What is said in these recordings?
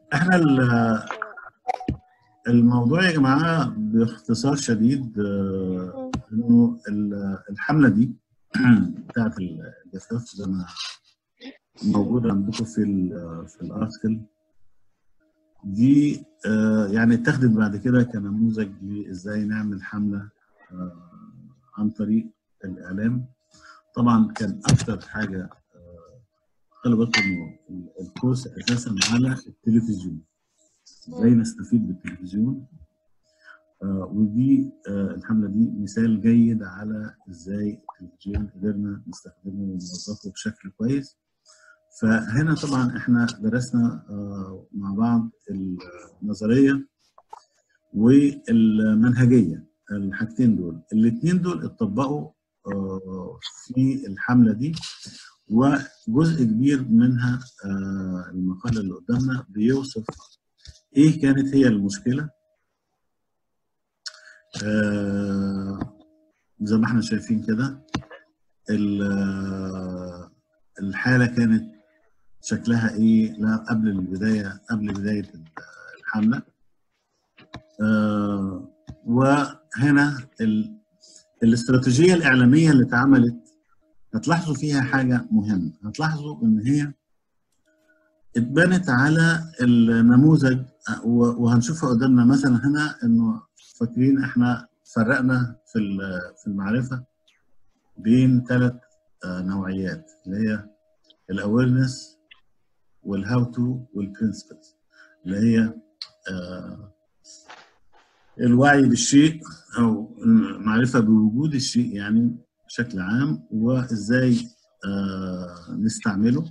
احنا ال- الموضوع يا جماعه باختصار شديد آه، انه ال- الحمله دي بتاعت الجفاف زي ما موجوده عندكم في ال في الارتكل دي آه، يعني اتخذت بعد كده كنموذج لازاي نعمل حمله آه، عن طريق الاعلام طبعا كان اكتر حاجه آه، خلي بالكم انه ال- الكورس اساسا على التلفزيون ازاي نستفيد بالتلفزيون آه، ودي آه، الحمله دي مثال جيد على ازاي التلفزيون قدرنا نستخدمه ونوظفه بشكل كويس فهنا طبعا احنا درسنا آه، مع بعض النظريه والمنهجيه الحاجتين دول الاثنين دول اتطبقوا آه، في الحمله دي وجزء كبير منها آه، المقال اللي قدامنا بيوصف ايه كانت هي المشكله آه، زي ما احنا شايفين كده ال- آه، الحاله كانت شكلها ايه لا قبل البدايه قبل بدايه الحمله آه، وهنا ال- الاستراتيجيه الاعلاميه اللي اتعملت هتلاحظوا فيها حاجه مهمه هتلاحظوا ان هي اتبنت على النموذج و- وهنشوفها قدامنا مثلا هنا انه فاكرين احنا فرقنا في ال- في المعرفه بين ثلاث نوعيات اللي هي الاويرنس والهاو تو والبرنسبلز اللي هي آه، الوعي بالشيء او المعرفه بوجود الشيء يعني بشكل عام وازاي آه، نستعمله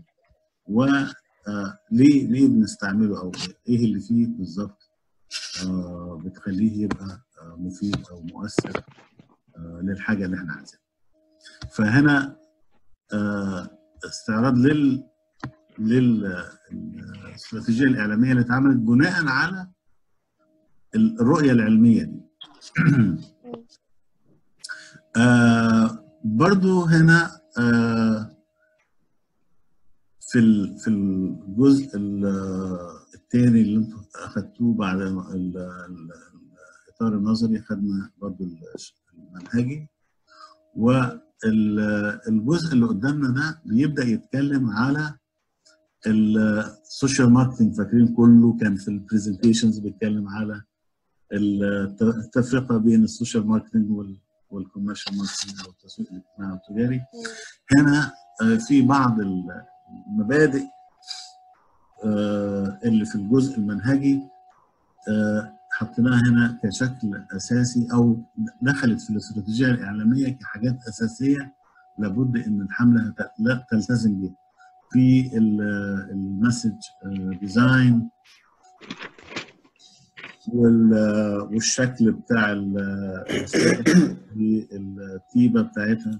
وليه ليه بنستعمله او ايه اللي فيه بالظبط آه، بتخليه يبقى آه، مفيد او مؤثر آه، للحاجه اللي احنا عايزينها. فهنا آه، استعراض لل للاستراتيجيه الاعلاميه اللي اتعملت بناء على الرؤيه العلميه دي. آه برضو هنا آه في ال- في الجزء الثاني اللي انتم اخذتوه بعد ال- ال- الاطار النظري اخذنا برضو الش- المنهجي والجزء اللي قدامنا ده بيبدا يتكلم على السوشيال ماركتنج فاكرين كله كان في البرزنتيشنز بيتكلم على الت- التفرقه بين السوشيال ماركتنج وال والكوميرشال ماركتنج او التسويق الاجتماعي والتجاري هنا آه، في بعض المبادئ آه، اللي في الجزء المنهجي آه، حطيناها هنا كشكل اساسي او دخلت في الاستراتيجيه الاعلاميه كحاجات اساسيه لابد ان الحمله ت- لا تلتزم بها في ال- المسج ديزاين وال- والشكل بتاع ال- التيبه بتاعتها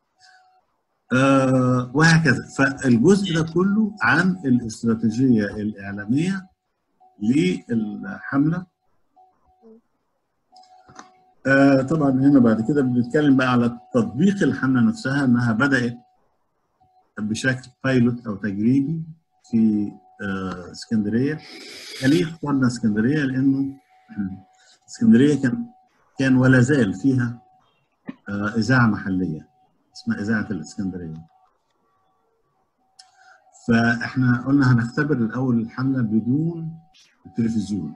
آه، وهكذا فالجزء ده كله عن الاستراتيجيه الاعلاميه للحمله آه، طبعا هنا بعد كده بنتكلم بقى على تطبيق الحمله نفسها انها بدات بشكل بايلوت او تجريبي في آه، اسكندريه ليه اخترنا اسكندريه لانه اسكندريه كان كان ولا زال فيها آه، اذاعه محليه اسمها اذاعه الاسكندريه فاحنا قلنا هنختبر الاول الحمله بدون التلفزيون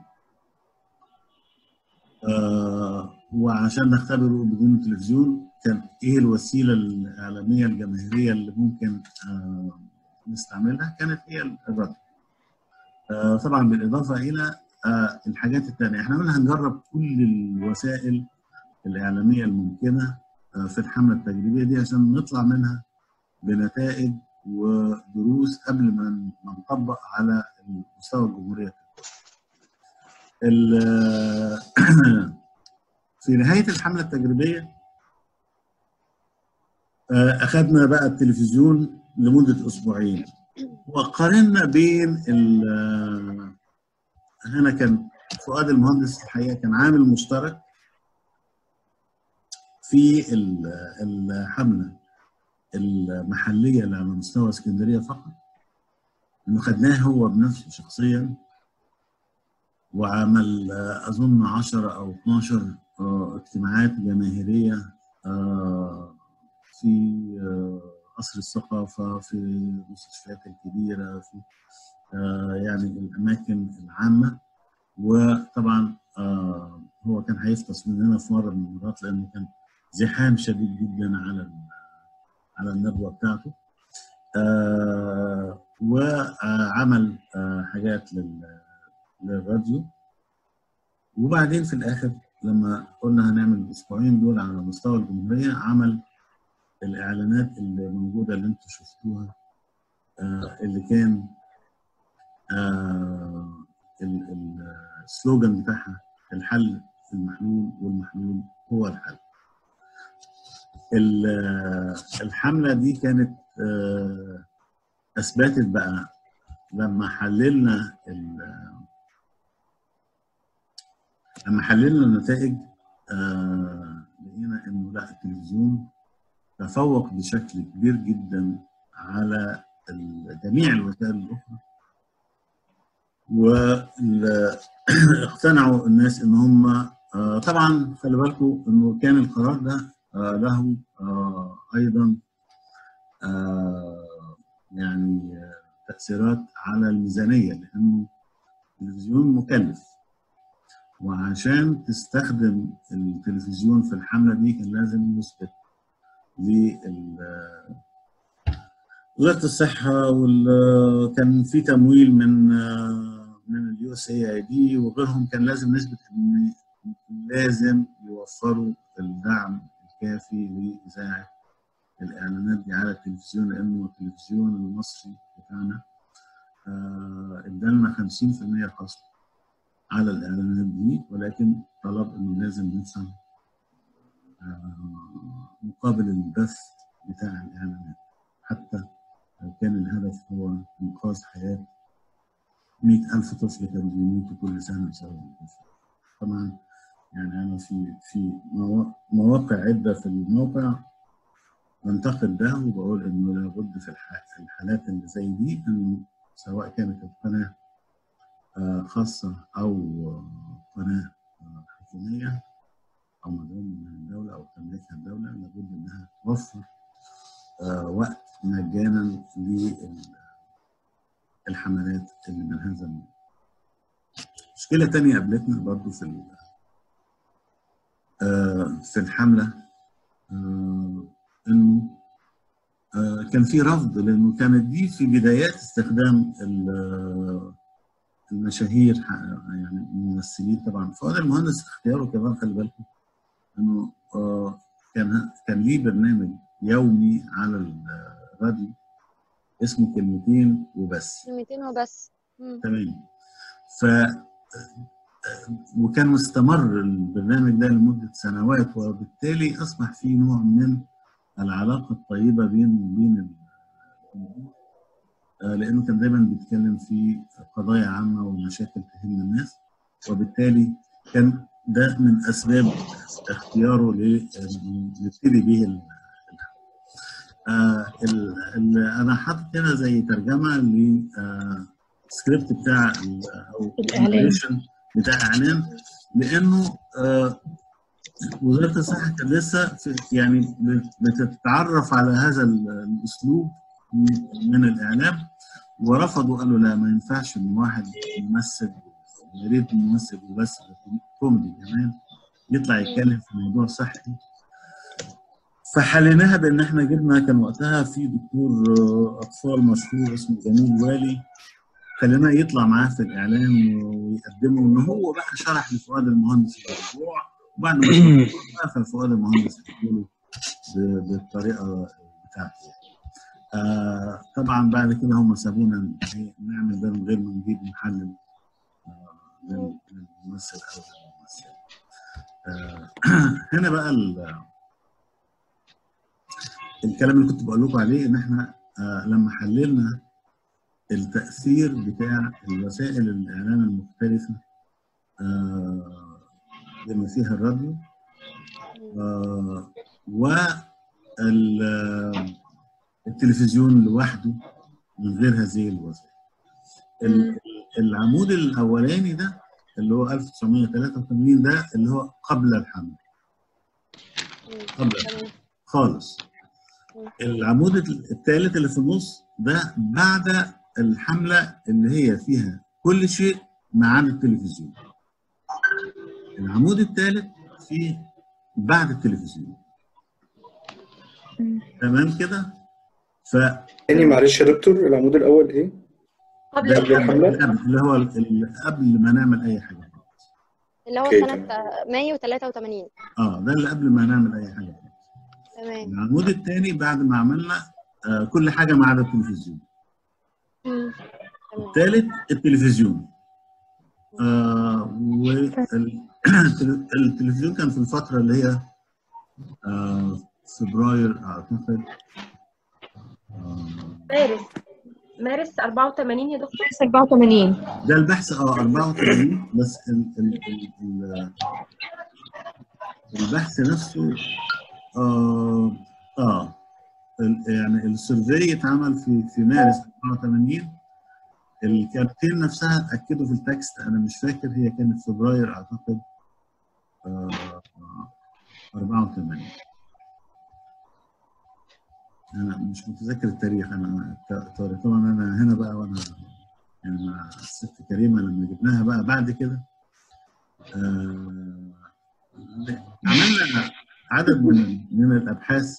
آه وعشان نختبره بدون التلفزيون كان ايه الوسيله الاعلاميه الجماهيريه اللي ممكن آه نستعملها كانت هي الراديو آه طبعا بالاضافه الى آه الحاجات الثانيه احنا قلنا هنجرب كل الوسائل الاعلاميه الممكنه آه في الحمله التجريبيه دي عشان نطلع منها بنتائج ودروس قبل ما ما نطبق على مستوى الجمهوريه ال- في نهايه الحمله التجريبيه آه، اخذنا بقى التلفزيون لمده اسبوعين وقارنا بين ال- هنا كان فؤاد المهندس الحقيقه كان عامل مشترك في ال- الحمله المحليه اللي على مستوى اسكندريه فقط انه خدناه هو بنفسه شخصيا وعمل آه، اظن 10 او 12 آه، اجتماعات جماهيريه آه، في آه، قصر الثقافه في المستشفيات الكبيره في آه، يعني الاماكن العامه وطبعا آه، هو كان هيفطس مننا في مره من المرات لانه كان زحام شديد جدا على ال- على الندوه بتاعته آه، وعمل آه، حاجات لل- للراديو وبعدين في الاخر لما قلنا هنعمل الاسبوعين دول على مستوى الجمهوريه عمل الاعلانات اللي موجوده اللي انتم شفتوها آه، اللي كان آه، ال- ال- السلوجان بتاعها الحل في المحلول والمحلول هو الحل ال- الحملة دي كانت آه، أثبتت بقى لما حللنا ال- لما حللنا النتائج آه، لقينا إنه لا التلفزيون تفوق بشكل كبير جدا على ال- جميع الوسائل الأخرى واقتنعوا الناس ان هم آه، طبعا خلي بالكم انه كان القرار ده آه، له آه، ايضا آه، يعني آه، تاثيرات على الميزانيه لانه التلفزيون مكلف وعشان تستخدم التلفزيون في الحمله دي كان لازم يثبت لل وزاره الصحه وكان في تمويل من آه، من اليو اس اي اي دي وغيرهم كان لازم نثبت ان لازم يوفروا الدعم الكافي لاذاعه الاعلانات دي على التلفزيون لانه التلفزيون المصري بتاعنا آه، ادالنا 50% خصم على الاعلانات دي ولكن طلب انه لازم ندفع آه، مقابل البث بتاع الاعلانات حتى لو كان الهدف هو انقاذ حياه 100000 طفل كانوا بيموتوا كل سنه بسبب الكفر. طبعا يعني انا في في موا- مواقع عده في الموقع بنتقد ده وبقول انه لابد في الح- في الحالات اللي زي دي انه سواء كانت القناه آه، خاصه او آه، قناه آه، حكوميه او مدعومه من الدوله او تملكها الدوله لابد انها توفر آه، وقت مجانا للحملات اللي من هذا النوع. مشكلة تانية قابلتنا برضو في ال- آه، في الحملة آه، إنه آه، كان في رفض لأنه كانت دي في بدايات استخدام ال- المشاهير ح- يعني الممثلين طبعا فؤاد المهندس اختياره كمان خلي بالكم إنه آه، كان كان ليه برنامج يومي على الراديو اسمه كلمتين وبس كلمتين وبس مم. تمام ف وكان مستمر البرنامج ده لمدة سنوات وبالتالي أصبح في نوع من العلاقة الطيبة بينه وبين الجمهور آه، لأنه كان دايما بيتكلم في قضايا عامة ومشاكل تهم الناس وبالتالي كان ده من أسباب اختياره ل- نبتدي به ال- آه، ال- ال- أنا حاطط هنا زي ترجمة للسكريبت بتاع ال- أو الإعلان. preparation بتاع اعلان لانه آه، وزاره الصحه كانت لسه في يعني بتتعرف على هذا ال- الاسلوب من الاعلام ورفضوا قالوا لا ما ينفعش ان واحد ممثل يا ريت ممثل وبس لكن كوميدي كمان يطلع يتكلم في موضوع صحي فحليناها بان احنا جبنا كان وقتها في دكتور آه، اطفال مشهور اسمه جميل والي خليناه يطلع معاه في الاعلان ويقدمه ان هو بقى شرح لفؤاد المهندس الموضوع وبعد ما شرح بقى ففؤاد المهندس له بالطريقه بتاعته آه طبعا بعد كده هم سابونا إيه، نعمل ده من غير ما نجيب محلل آه لل- للممثل او للممثل آه هنا بقى ال- الكلام اللي كنت بقول لكم عليه ان احنا آه لما حللنا التأثير بتاع الوسائل الإعلام المختلفة آه، بما فيها الراديو آه، والتلفزيون لوحده من غير هذه الوسائل ال- العمود الأولاني ده اللي هو 1983 ده اللي هو قبل الحمل قبل تمام خالص العمود الثالث اللي في النص ده بعد الحملة اللي هي فيها كل شيء ما عدا التلفزيون العمود الثالث فيه بعد التلفزيون تمام كده ف تاني معلش يا دكتور العمود الاول ايه؟ قبل ده قبل الحمل الحملة؟ اللي هو ال- قبل ما نعمل اي حاجه اللي هو أوكي، سنة مايو 83 اه ده اللي قبل ما نعمل اي حاجه تمام العمود الثاني بعد ما عملنا آه كل حاجه ما عدا التلفزيون مم. تمام الثالث التلفزيون آه والتلفزيون كان في الفتره اللي هي آه فبراير اعتقد آه مارس مارس 84 يا دكتور 84 ده البحث اه 84 بس ال ال ال ال البحث نفسه اه اه ال- يعني السيرفي اتعمل في في مارس 84 الكارتين نفسها اتاكدوا في التكست انا مش فاكر هي كانت فبراير اعتقد آه آه، 84 انا مش متذكر التاريخ انا ط- طبعا انا هنا بقى وانا يعني مع الست كريمه لما جبناها بقى بعد كده آه عملنا عدد من من الابحاث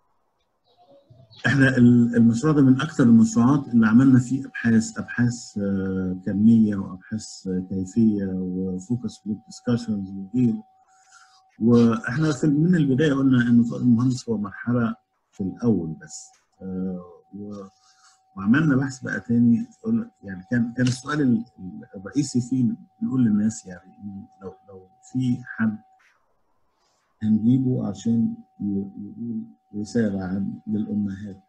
احنا ال- المشروع ده من اكثر المشروعات اللي عملنا فيه ابحاث ابحاث آه، كميه وابحاث آه، كيفيه وفوكس جروب ديسكشنز وغيره واحنا في من البدايه قلنا ان فؤاد المهندس هو مرحله في الاول بس آه، و- وعملنا بحث بقى تاني قلنا- يعني كان كان السؤال ال- الرئيسي فيه نقول للناس يعني إن لو لو في حد هنجيبه عشان ي- يقول رسالة عن للأمهات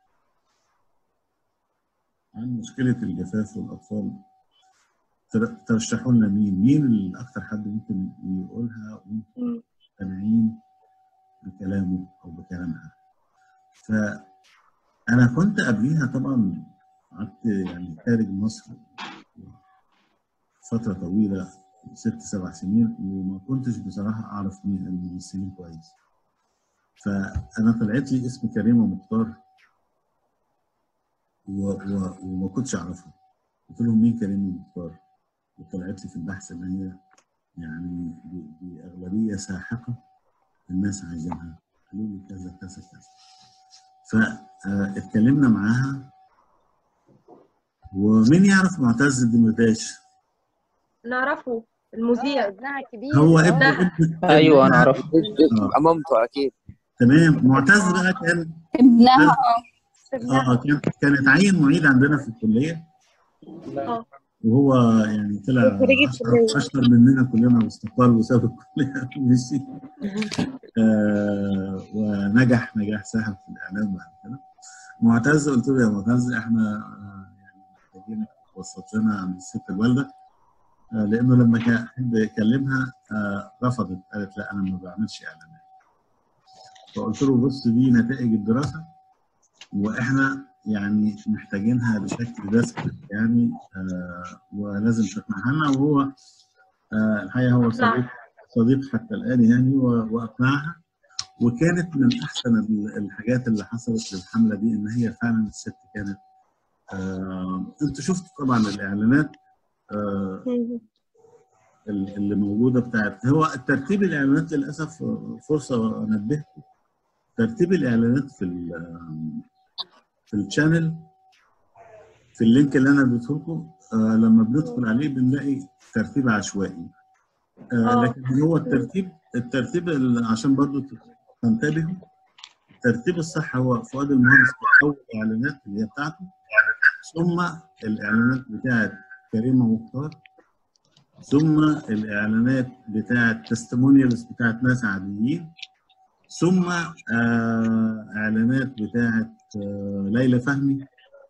عن مشكلة الجفاف والأطفال تر- ترشحوا لنا مين؟ مين اللي أكتر حد ممكن يقولها وأنتم مم. مقتنعين بكلامه أو بكلامها؟ فأنا كنت قبليها طبعا قعدت يعني خارج مصر فترة طويلة ست سبع سنين وما كنتش بصراحة أعرف مين الممثلين كويس. فأنا طلعت لي اسم كريمة مختار و... و... وما كنتش أعرفها. قلت لهم مين كريمة مختار؟ وطلعت لي في البحث إن هي يعني دي, دي أغلبية ساحقة الناس عايزينها. قالوا لي كذا كذا كذا. فاتكلمنا معاها ومين يعرف معتز الدمرداش؟ نعرفه آه، المذيع ابنها كبير هو آه. ابن ابن ايوه انا ابنها- اعرف آه. عمامته اكيد تمام معتز بقى كان ابنها اه آه، كان كان اتعين معيد عندنا في الكليه اه وهو يعني طلع خريج اشطر الكلية. اشطر مننا كلنا واستقال وساب الكليه ومشي آه ونجح نجاح ساحق في الاعلام بعد كده معتز قلت له يا معتز احنا آه، يعني محتاجينك توسط لنا عن الست الوالده آه لانه لما كان حد يكلمها آه رفضت قالت لا انا ما بعملش اعلانات فقلت له بص دي نتائج الدراسه واحنا يعني محتاجينها بشكل دسم يعني آه ولازم تقنعها لنا وهو آه الحقيقه هو صديق صديق حتى الان يعني و- واقنعها وكانت من احسن ال- الحاجات اللي حصلت للحمله دي ان هي فعلا الست كانت آه انت شفت طبعا الاعلانات آه مم. ال- اللي موجوده بتاعت هو ترتيب الاعلانات للاسف فرصه انبهكم ترتيب الاعلانات في ال- في الشانل في اللينك اللي انا اديته لكم آه لما بندخل عليه بنلاقي ترتيب عشوائي آه آه. لكن هو الترتيب الترتيب ال- عشان برضو تنتبهوا الترتيب الصح هو فؤاد المهندس في اول الاعلانات اللي هي بتاعته ثم الاعلانات بتاعت كريمه مختار ثم الاعلانات بتاعت تستمونيالز بتاعت ناس عاديين ثم آه اعلانات بتاعت آه ليلى فهمي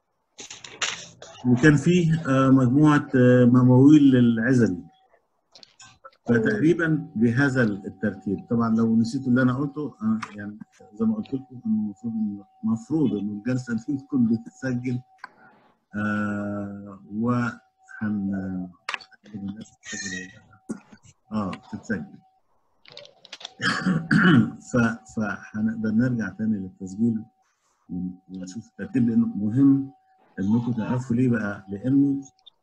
وكان فيه آه مجموعه آه مواويل للعزلي فتقريبا بهذا الترتيب طبعا لو نسيتوا اللي انا قلته آه يعني زي ما قلت لكم إنه المفروض المفروض ان الجلسه دي تكون بتتسجل آه وهن الناس تسجل اه تتسجل ف فهنقدر نرجع تاني للتسجيل ون- ونشوف الترتيب لانه مهم انكم تعرفوا ليه بقى لانه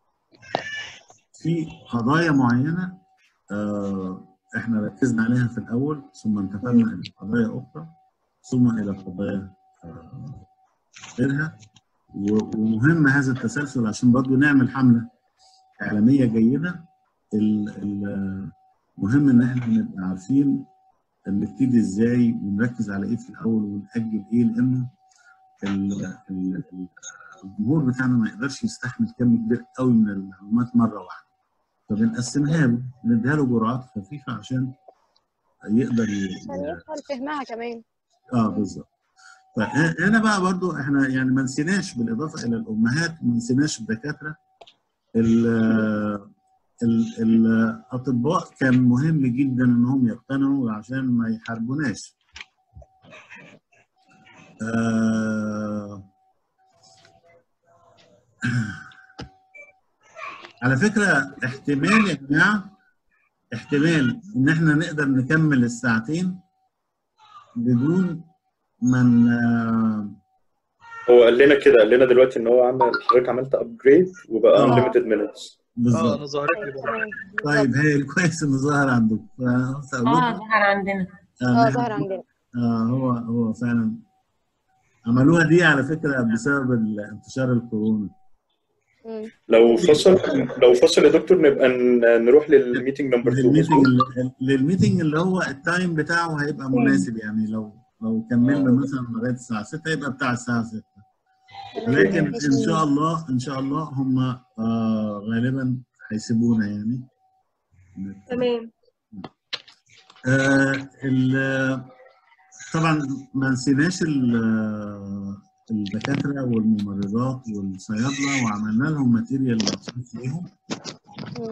في قضايا معينه آه احنا ركزنا عليها في الاول ثم انتقلنا الى قضايا اخرى ثم الى قضايا آه غيرها و- ومهم هذا التسلسل عشان برضو نعمل حمله اعلاميه جيده ال- ال- مهم ان احنا نبقى عارفين نبتدي ازاي ونركز على ايه في الاول ونأجل ايه لانه ال- ال- ال- الجمهور بتاعنا ما يقدرش يستحمل كم كبير قوي من المعلومات مره واحده فبنقسمها له نديها له جرعات خفيفه عشان يقدر ي- عشان يفهم فهمها كمان اه بالظبط فهنا بقى برضو احنا يعني ما نسيناش بالاضافه الى الامهات ما نسيناش الدكاتره ال- ال- الاطباء كان مهم جدا انهم يقتنعوا عشان ما يحاربوناش آه على فكره احتمال يا جماعه احتمال ان احنا نقدر نكمل الساعتين بدون من آه، هو قال لنا كده قال لنا دلوقتي ان هو عمل حضرتك عملت ابجريد وبقى آه. unlimited minutes اه بالظبط انا ظهرت لي برضه تمام طيب هايل كويس انه ظهر عندكم فقلت اقول اه لكم ظهر عندنا اه آه، ظهر عندنا آه هو هو فعلا عملوها دي على فكره بسبب ال- انتشار الكورونا مم. لو فصل لو فصل يا دكتور نبقى ن- نروح للميتنج نمبر 2 للميتنج مظبوط اللي- للميتنج اللي هو التايم بتاعه هيبقى مناسب يعني لو لو كملنا مثلا لغايه الساعه 6 يبقى بتاع الساعه 6 لكن ان شاء الله ان شاء الله هم آه غالبا هيسيبونا يعني تمام آه ال- طبعا ما نسيناش ال- الدكاتره والممرضات والصيادله وعملنا لهم ماتيريال مخصوص ليهم مم.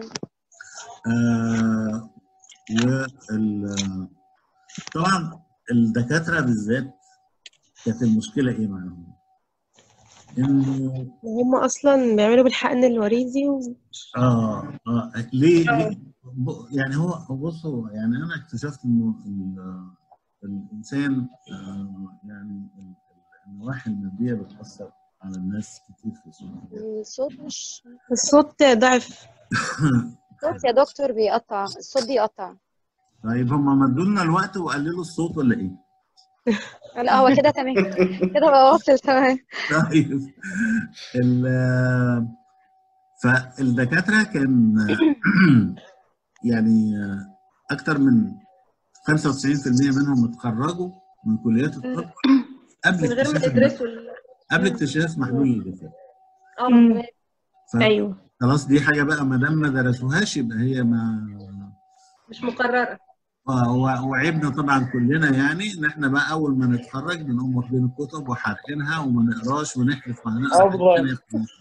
آه وال طبعا الدكاتره بالذات كانت المشكله ايه معاهم؟ انه هم اصلا بيعملوا بالحقن الوريدي و... اه اه ليه؟ ليه؟ ب- يعني هو هو بصوا يعني انا اكتشفت انه ال- الانسان آه يعني ال- ال- النواحي الماديه بتاثر على الناس كتير في السوق الصوت مش الصوت ضعف الصوت يا دكتور بيقطع الصوت بيقطع طيب هم مدوا لنا الوقت وقللوا الصوت ولا ايه؟ لا هو كده تمام كده بقى واصل تمام طيب ال- فالدكاتره كان يعني اكثر من 95% منهم اتخرجوا من كليات الطب قبل من غير ما اكتشاف يدرسوا ال- قبل اكتشاف محلول الجفاف اه مم. تمام ف- ايوه خلاص دي حاجه بقى ما دام ما درسوهاش يبقى هي ما مش مقررة اه و- وعيبنا طبعا كلنا يعني ان احنا بقى اول ما نتخرج بنقوم واخدين الكتب وحارقينها وما نقراش ونحذف مع نفسنا أفضل.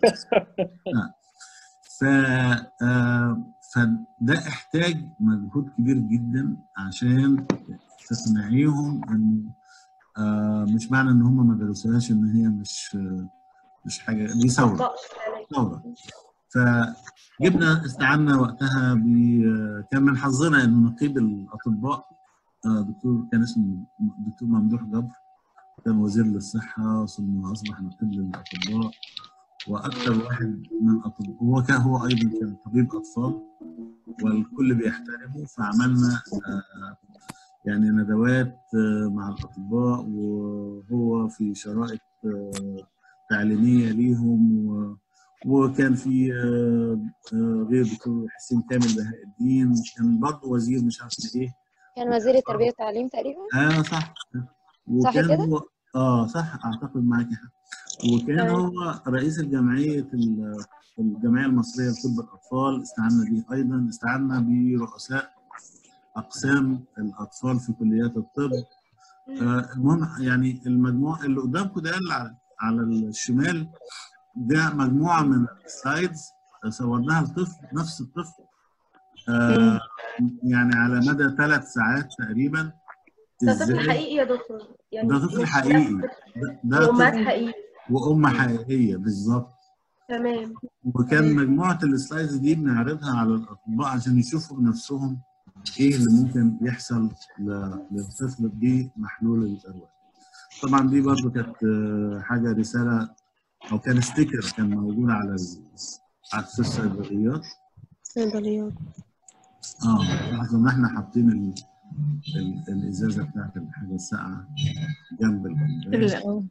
ف آه، فده احتاج مجهود كبير جدا عشان تقنعيهم ان آه، مش معنى ان هم ما درسوهاش ان هي مش آه، مش حاجه دي ثوره طقس ثوره فجبنا استعنا وقتها ب كان من حظنا ان نقيب الاطباء آه، دكتور كان اسمه دكتور ممدوح جبر كان وزير للصحه ثم اصبح نقيب للاطباء واكثر واحد من الاطباء هو كان هو ايضا كان طبيب اطفال والكل بيحترمه فعملنا آه، يعني ندوات آه، مع الاطباء وهو في شرائط آه، تعليميه ليهم و- وكان في آه، آه، غير دكتور حسين كامل بهاء الدين كان برضه وزير مش عارف ايه كان وزير التربية والتعليم تقريبا اه صح صح وكان كده؟ هو اه صح اعتقد معاكي حق وكان تمام. هو رئيس الجمعيه ال- الجمعيه المصريه لطب الاطفال استعنا به ايضا استعنا برؤساء اقسام الاطفال في كليات الطب آه المهم يعني المجموع اللي قدامكم ده اللي على على الشمال ده مجموعه من السلايدز صورناها لطفل نفس الطفل آه يعني على مدى ثلاث ساعات تقريبا ده طفل حقيقي يا دكتور يعني ده طفل مش حقيقي نفس ده- ده وأمهات طفل حقيقي وأم حقيقية بالظبط تمام وكان مجموعة السلايدز دي بنعرضها على الأطباء عشان يشوفوا بنفسهم ايه اللي ممكن يحصل ل- للطفل بمحلول الارواح طبعا دي برضو كانت آه، حاجه رساله او كان ستيكر كان موجود على ال- على اساس الصيدليات صيدليات اه لاحظوا ان احنا حاطين ال... ال... الازازه بتاعت الحاجه الساقعه جنب البنبان آه.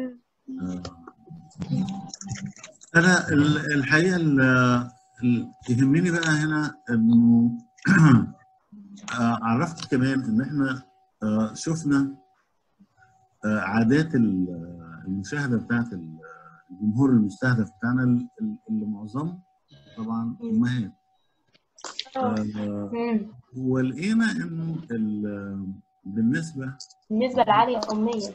انا ال- الحقيقه ال- ال- يهمني بقى هنا انه آه، عرفت كمان ان احنا آه، شفنا آه، عادات ال- المشاهده بتاعت ال- الجمهور المستهدف بتاعنا ال- ال- اللي معظمه طبعا امهات آه، مم. ولقينا انه ال- بالنسبه بالنسبه لعاليه اميه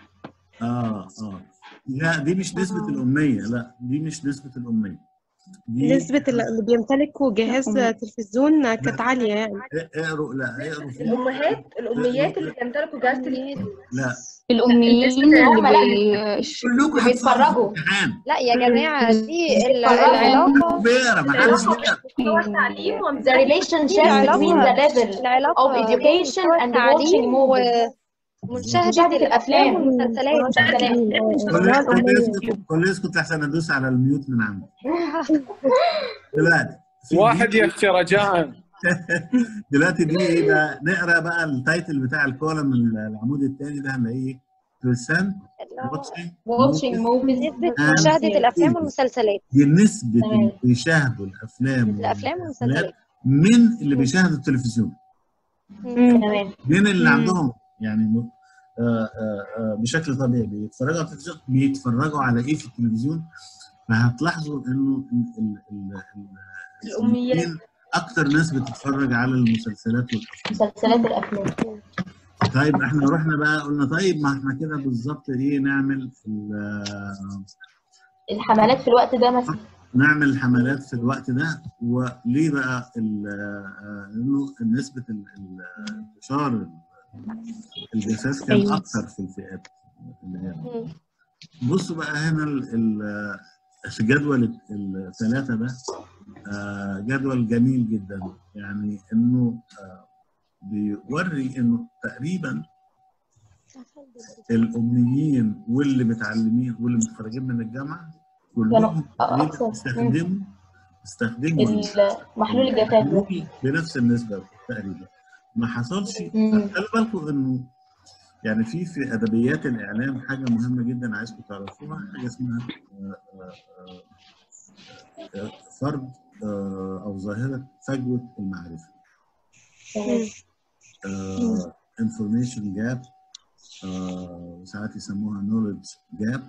اه اه لا دي مش نسبه الاميه لا دي مش نسبه الاميه دي نسبة اللي اللي بيمتلكوا جهاز تلفزيون كانت عالية يعني اقروا لا اقروا فيه الامهات الاميات اللي بيمتلكوا جهاز تلفزيون لا الأميين اللي بي... كلكم بيتفرجوا. هتفرجوا في امتحان لا يا جماعة دي ال- بيتفرجوا. العلاقة بيقرا ما حدش بيقرا هو التعليم The ومزاج relationship العلاقة- between the level العلاقة of education بين and التعليم watching movies. ومشاهدة مشاهدة الأفلام الأفلام. والمسلسلات كل كل يسكت كل يسكت احسن ادوس على الميوت من عندي دلوقتي في واحد دي- يخشى رجاء دلوقتي دي ايه بقى نقرا بقى التايتل بتاع الكولم العمود الثاني ده هنلاقيه percent watching watching movies movies نسبة and مشاهدة الأفلام series. والمسلسلات دي نسبة تمام. اللي بيشاهدوا الافلام الأفلام والمسلسلات والمسلسلات من اللي بيشاهدوا التلفزيون تمام من اللي مم. عندهم يعني م- آه، آه، آه، بشكل طبيعي بيتفرجوا على التلفزيون بيتفرجوا على ايه في التلفزيون فهتلاحظوا انه ال- ال- ال- ال- الأميات. الأميين اكتر ناس بتتفرج على المسلسلات والافلام مسلسلات الأفلام طيب احنا رحنا بقى قلنا طيب ما احنا كده بالظبط ايه نعمل ال- الحملات في الوقت ده مثلا نعمل حملات في الوقت ده وليه بقى ال- آه، انه نسبه ال- ال- انتشار الجفاف كان أيوة. اكتر في الفئات اللي هي مم. بصوا بقى هنا ال- ال- الجدول الثلاثه ده آه، جدول جميل جدا يعني انه آه، بيوري انه تقريبا الاميين واللي متعلمين واللي متخرجين من الجامعه كلهم تقريبا أكثر. استخدموا استخدموا ال- محلول الجفاف ده بنفس النسبه تقريبا ما حصلش مم. خلي بالكم انه يعني في في ادبيات الاعلام حاجه مهمه جدا عايزكم تعرفوها حاجه اسمها آه، آه، آه، آه، فرض آه، او ظاهره فجوه المعرفه تمام آه، information gap آه، وساعات يسموها knowledge gap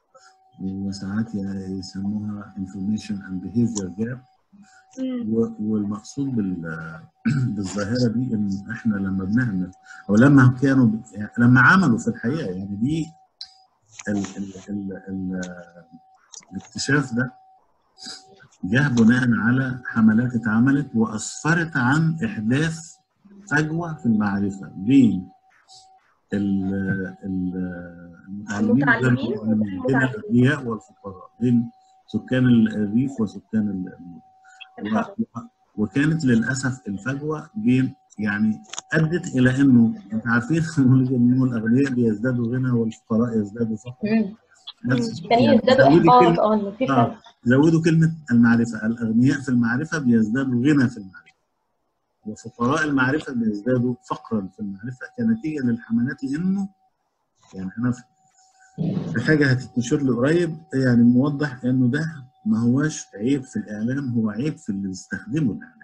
وساعات يسموها information and behavior gap و- والمقصود بال- بالظاهره دي ان احنا لما بنعمل او لما كانوا ب- يعني لما عملوا في الحقيقه يعني دي ال ال ال ال الاكتشاف ده جه بناء على حملات اتعملت واسفرت عن احداث فجوه في المعرفه بين ال- ال- المتعلمين وغير المتعلمين المتعلمين بين والمتعلمين. الاغنياء والفقراء بين سكان الريف وسكان ال- الحضر. و- وكانت للاسف الفجوه بين يعني ادت الى انه انت عارفين انه الاغنياء بيزدادوا غنى والفقراء يزدادوا فقر مم. نفس الشيء. كان يعني يزدادوا زودوا إحباط كلمة- اه إنه في آه. فرق زودوا كلمه المعرفه الاغنياء في المعرفه بيزدادوا غنى في المعرفه وفقراء المعرفه بيزدادوا فقرا في المعرفه كنتيجه للحملات لانه يعني انا في في حاجه هتنشر لي قريب يعني موضح انه ده ما هواش عيب في الاعلام هو عيب في اللي بيستخدموا الاعلام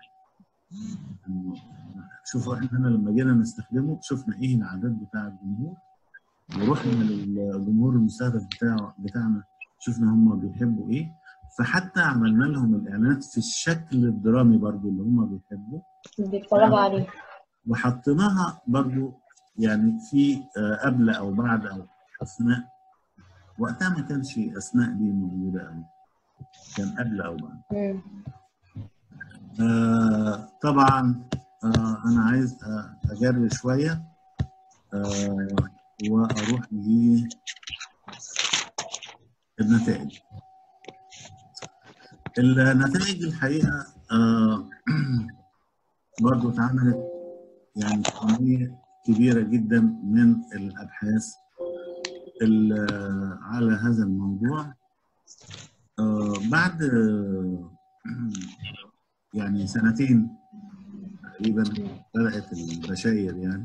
إنه شوفوا احنا هنا لما جينا نستخدمه شفنا ايه العادات بتاع الجمهور ورحنا للجمهور المستهدف بتاعه بتاعنا شفنا هم بيحبوا ايه فحتى عملنا لهم الاعلانات في الشكل الدرامي برضو اللي هم بيحبوه بيتفرجوا عليه وحطيناها برضو يعني في آه، قبل او بعد او اثناء وقتها ما كانش اثناء دي موجوده قوي كان قبل او بعد مم. آه طبعا آه انا عايز آه اجري شويه آه واروح للنتائج النتائج الحقيقه آه برضو اتعملت يعني كميه كبيره جدا من الابحاث ال- على هذا الموضوع آه، بعد آه، يعني سنتين تقريبا بدات البشاير يعني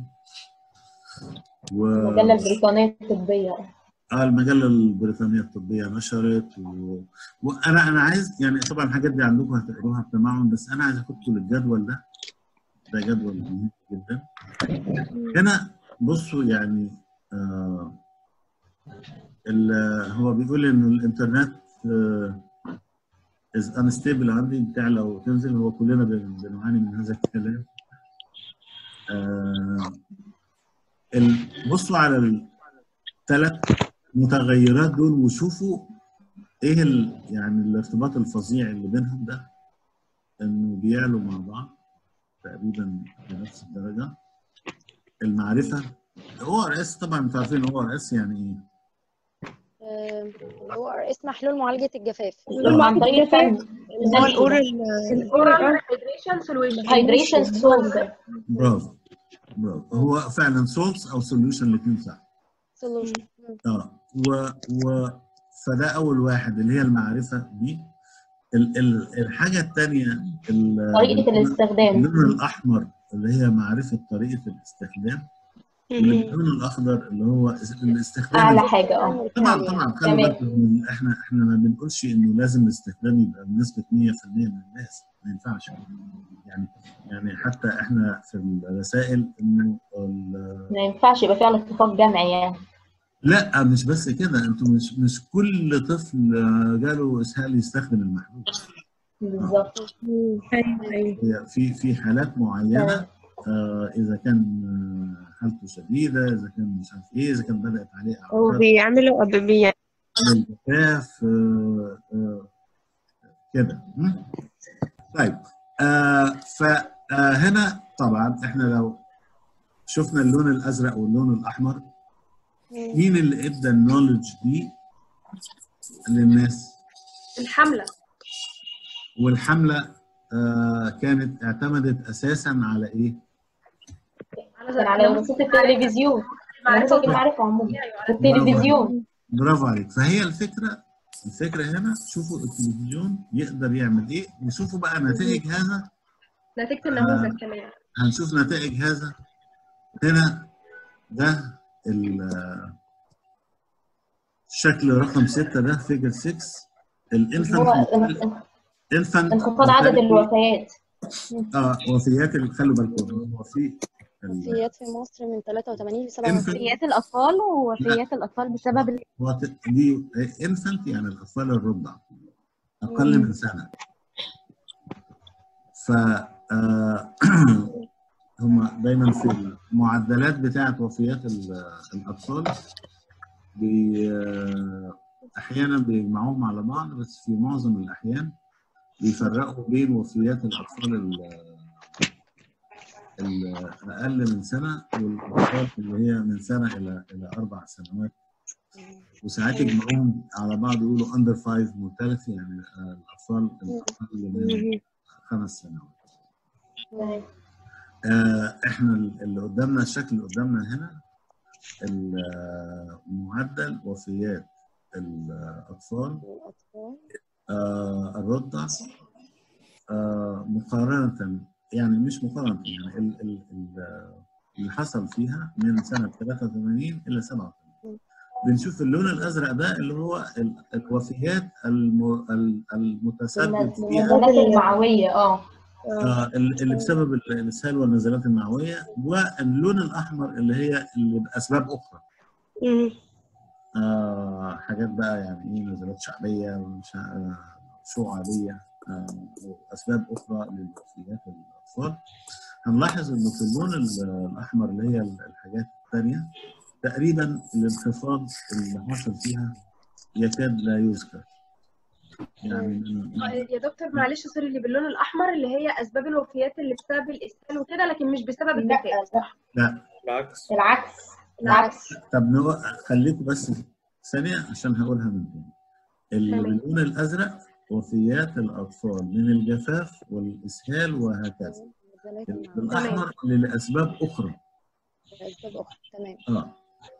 و المجلة البريطانية الطبية اه المجله البريطانيه الطبيه نشرت و... وانا انا عايز يعني طبعا الحاجات دي عندكم هتقروها في تمعن بس انا عايز احطه للجدول ده ده جدول مهم جدا هنا بصوا يعني آه ال- هو بيقول ان الانترنت از انستيبل عندي بتعلى وتنزل هو كلنا بن- بنعاني من هذا الكلام آه ال- بصوا على الثلاث متغيرات دول وشوفوا ايه ال... يعني الارتباط الفظيع اللي بينهم ده انه بيعلوا مع بعض تقريبا بنفس الدرجه المعرفه او ار اس طبعا انتوا عارفين او ار اس يعني ايه اللي هو اس محلول معالجة الجفاف عن طريق الفن اللي هو الأورال الاورال هيدريشن سولويشن هايدريشن سولت برافو برافو هو فعلا سولتس او سوليوشن الاثنين صح سولوشن اه و... و فده اول واحد اللي هي المعرفه دي ال... ال... الحاجه الثانيه طريقة الاستخدام اللون الاحمر اللي هي معرفه طريقه الاستخدام واللون الاخضر اللي هو الاستخدام أعلى حاجة اه طبعا طبعا خلي تمام. بالكم من- احنا احنا ما بنقولش انه لازم الاستخدام يبقى بنسبه 100% من الناس ما ينفعش يعني يعني حتى احنا في الرسائل انه ال- ما ينفعش يبقى فيه على اتفاق جمعي يعني لا مش بس كده انتوا مش مش كل طفل جاله اسهال يستخدم المحلول بالظبط أيوه أيوه هي في في حالات معينه آه اذا كان آه، حالته شديده اذا كان مش عارف ايه اذا كان بدات عليه اعراض وبيعملوا أدوية الجفاف آه، آه، كده م? طيب آه فهنا طبعا احنا لو شفنا اللون الازرق واللون الاحمر مين اللي ادى النولج دي للناس الحملة والحمله آه كانت اعتمدت اساسا على ايه؟ كان على منصات التلفزيون منصات المعرفة عموما التلفزيون برافو عليك فهي الفكره الفكره هنا شوفوا التلفزيون يقدر يعمل ايه وشوفوا بقى نتائج هذا نتيجة النموذج كمان هنشوف نتائج هذا هنا ده ال- الشكل رقم 6 ده فيجر 6 هو الانفانت ان- انفانت انخفاض عدد الوفيات اه وفيات ال- خلوا بالكم هو في ال- وفيات في مصر من 83 ل infant 27 وفيات الأطفال ووفيات الأطفال بسبب ال- هو ت- دي انفانت يعني الاطفال الرضع اقل من سنه ف آه، هم دايما في المعدلات بتاعه وفيات ال- الاطفال بي آه، احيانا بيجمعوهم على بعض بس في معظم الاحيان بيفرقوا بين وفيات الاطفال ال- الاقل من سنه والاطفال اللي هي من سنه الى الى اربع سنوات وساعات يجمعوهم على بعض يقولوا اندر فايف مورتاليتي يعني آه، الاطفال الاقل من خمس سنوات آه، احنا اللي قدامنا الشكل اللي قدامنا هنا ال- آه، معدل وفيات الاطفال الأطفال آه، الرضع آه، مقارنة يعني مش مقارنة يعني ال- ال- ال- اللي حصل فيها من سنة 83 إلى 87 بنشوف اللون الأزرق ده اللي هو ال- الوفيات الم- ال- المتسبب فيها النزلات المعوية اه آه، ال- اللي بسبب ال- الإسهال والنزلات المعوية واللون الأحمر اللي هي اللي بأسباب أخرى مم. آه حاجات بقى يعني ايه نزلات شعبيه ومش آه شعبيه آه واسباب اخرى للوفيات الاطفال هنلاحظ انه في اللون ال- الاحمر اللي هي الحاجات الثانيه تقريبا الانخفاض اللي حصل فيها يكاد لا يذكر يعني من- آه، يا دكتور معلش سوري اللي باللون الأحمر اللي هي أسباب الوفيات اللي بسبب الإسهال وكده لكن مش بسبب الجفاف لا صح لا بالعكس العكس العكس طب نو... خليكم بس ثانيه عشان هقولها من تاني اللي تمام. باللون الازرق وفيات الاطفال من الجفاف والاسهال وهكذا نزلات المعوية بالاحمر اللي لاسباب اخرى لأسباب أخرى تمام اه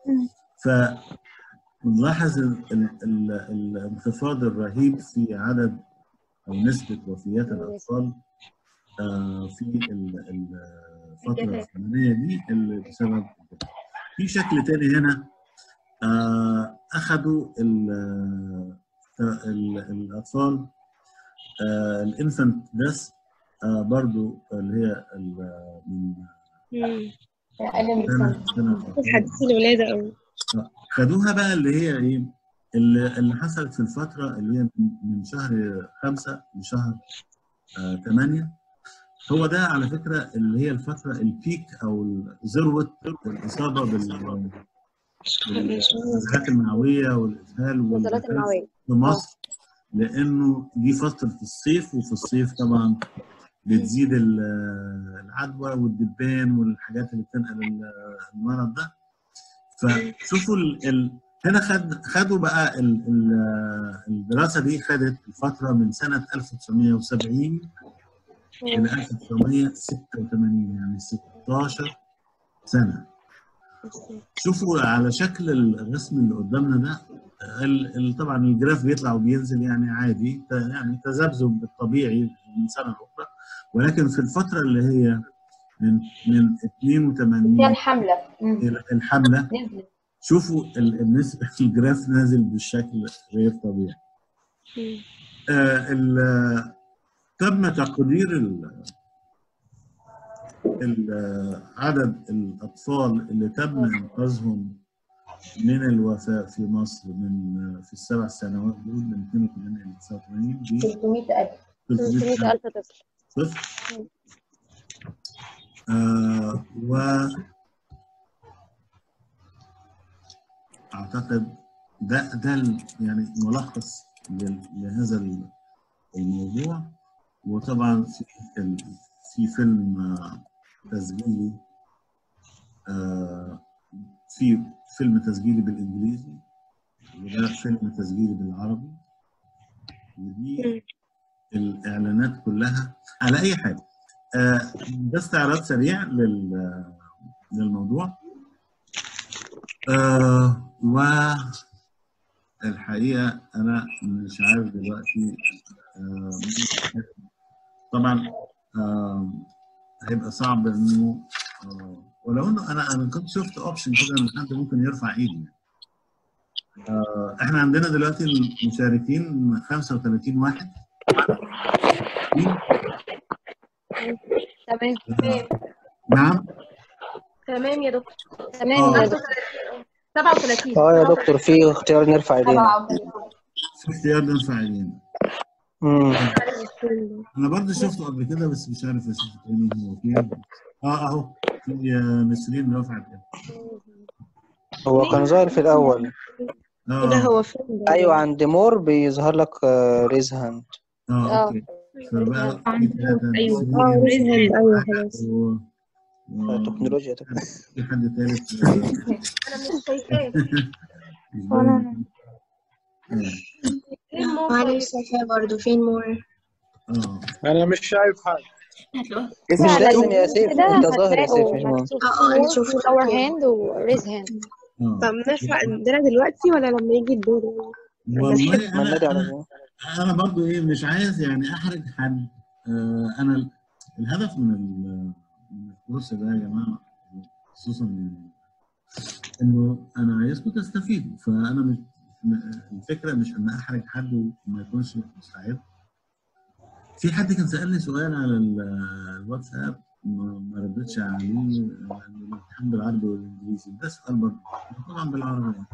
فنلاحظ ال- ال- ال- الانخفاض الرهيب في عدد او نسبه وفيات الاطفال آه، في ال- ال- الفتره الجفاف. الزمنيه دي اللي بسبب الجفاف. في شكل تاني هنا آه، اخذوا ال- ال- الاطفال الانفنت داس برضو اللي هي ال- من مم. اقل من سنه سنه سنه بس حديث الولادة أوي خدوها بقى اللي هي ايه اللي, اللي حصلت في الفتره اللي هي من- من شهر خمسة لشهر آه ثمانية هو ده على فكره اللي هي الفتره البيك او ذروه الاصابه بال بالنزلات المعويه والاسهال النزلات والجفاف المعوية في مصر لانه دي فتره الصيف وفي الصيف طبعا بتزيد ال- العدوى والدبان والحاجات اللي بتنقل ال- المرض ده فشوفوا ال... ال... هنا خد خدوا بقى ال... ال... الدراسه دي خدت الفتره من سنه 1970 الى 1986 يعني 16 سنه شوفوا على شكل الرسم اللي قدامنا ده ال... ال... طبعا الجراف بيطلع وبينزل يعني عادي ت- يعني تذبذب الطبيعي من سنه لاخرى ولكن في الفتره اللي هي من من هي 82 الحمله مم. الى الحمله نزلت شوفوا ال- النسبة الجراف نازل بالشكل غير طبيعي. مم. آه ال- تم تقدير ال- ال- عدد الأطفال اللي تم إنقاذهم من الوفاة في مصر من في السبع سنوات دول من 82 إلى 89 ب 300000 300 300 ألف طفل طفل. آه و اعتقد ده ده ال- يعني ملخص لل- لهذا ال- الموضوع وطبعا في ال- في فيلم آه، تسجيلي آه، في فيلم تسجيلي بالانجليزي وده فيلم تسجيلي بالعربي ودي الاعلانات كلها على اي حاجه آه، ده استعراض سريع لل- للموضوع آه والحقيقه انا مش عارف دلوقتي آه طبعا آه هيبقى صعب انه آه ولو انه انا انا كنت شفت اوبشن كده ان حد ممكن يرفع ايده يعني. آه احنا عندنا دلوقتي المشاركين 35 واحد مين؟ تمام آه، نعم تمام يا دكتور تمام يا دكتور 37 اه يا دكتور في اختيار نرفع ايدينا 37 في اختيار نرفع ايدينا امم انا برضه شفته قبل كده بس مش عارف اشوفه تاني هو فين اه اهو في آه، نسرين رفعت كده هو كان ظاهر في الاول اه ده هو فين ده؟ ايوه عند مور بيظهر لك ريز هاند اه اه اوكي فبقى في ثلاثة ايوه نسرين اه ريز هاند ايوه خلاص و- و- تكنولوجيا تكنولوجيا. في حد ثالث آه، انا مش شايفاه مش باين. آه. فين مو معلش شايفاه برضه فين مور اه انا مش شايف حاجه مش لا، لازم يا سيف كده انت ظاهر يا سيف هتلاقوا مش مهم مكتوب اه اه انا شفت لور هاند وريز هاند اه طب نرفع ايدينا دلوقتي ولا لما يجي الدور والله ما انا النادي على انا مين؟ انا برضو ايه مش عايز يعني احرج حد آه انا ال- الهدف من ال- من الكورس ده يا جماعه خصوصا يعني انه انا عايزكم تستفيدوا فانا مش م- الفكره مش ان احرج حد وما يكونش مستعد في حد كان سالني سؤال على ال- الواتساب ما ما ردتش عليه آه، إنه الامتحان بالعربي والانجليزي ده سؤال برضه طبعا بالعربي يعني.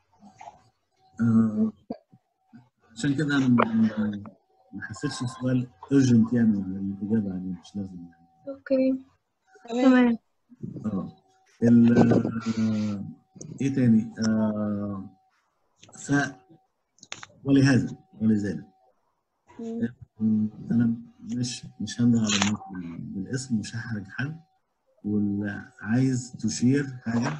آه، عشان كده انا ما- ما ما حسيتش السؤال urgent يعني الاجابه عليه مش لازم يعني اوكي تمام اه ال آه، ايه تاني؟ آه ف ولهذا ولذلك م- انا مش مش هنده على الناس بال- بالاسم مش هحرج حد واللي عايز تشير حاجه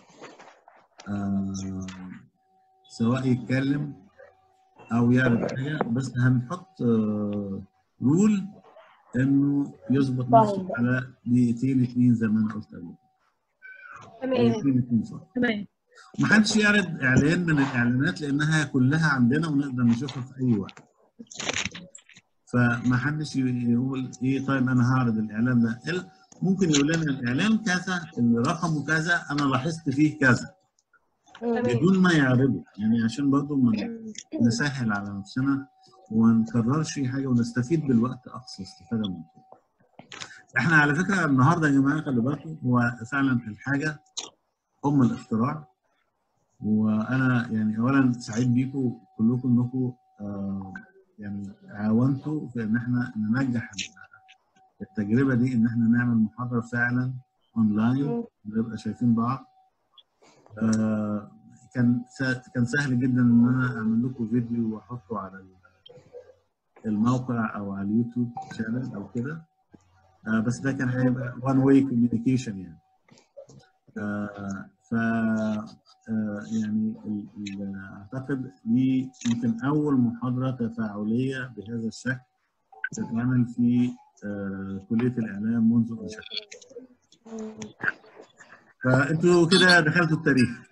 آه سواء يتكلم او يعرف حاجه بس هنحط آه رول انه يظبط نفسه على دقيقتين اتنين زي ما انا قلت قبل كده. تمام دقيقتين اتنين فقط تمام ما حدش يعرض اعلان من الاعلانات لانها كلها عندنا ونقدر نشوفها في اي وقت فما حدش يقول ايه طيب انا هعرض الاعلان ده إلا ممكن يقول لنا الاعلان كذا اللي رقمه كذا انا لاحظت فيه كذا بدون ما يعرضه يعني عشان برضه ما نسهل على نفسنا وما نكررش حاجه ونستفيد بالوقت اقصى استفاده ممكن. احنا على فكره النهارده يا جماعه خلي بالكم هو فعلا الحاجه ام الاختراع وانا يعني اولا سعيد بيكم كلكم انكم آه يعني عاونتوا في ان احنا ننجح التجربه دي ان احنا نعمل محاضره فعلا اونلاين نبقى شايفين بعض آه كان س- كان سهل جدا ان انا اعمل لكم فيديو واحطه على ال- الموقع او على اليوتيوب شانل او كده آه بس ده كان هيبقى وان واي كوميونيكيشن يعني آه ف آه يعني ال- ال- اعتقد دي يمكن اول محاضره تفاعليه بهذا الشكل تتعمل في آه كليه الاعلام منذ انشائها فانتوا كده دخلتوا التاريخ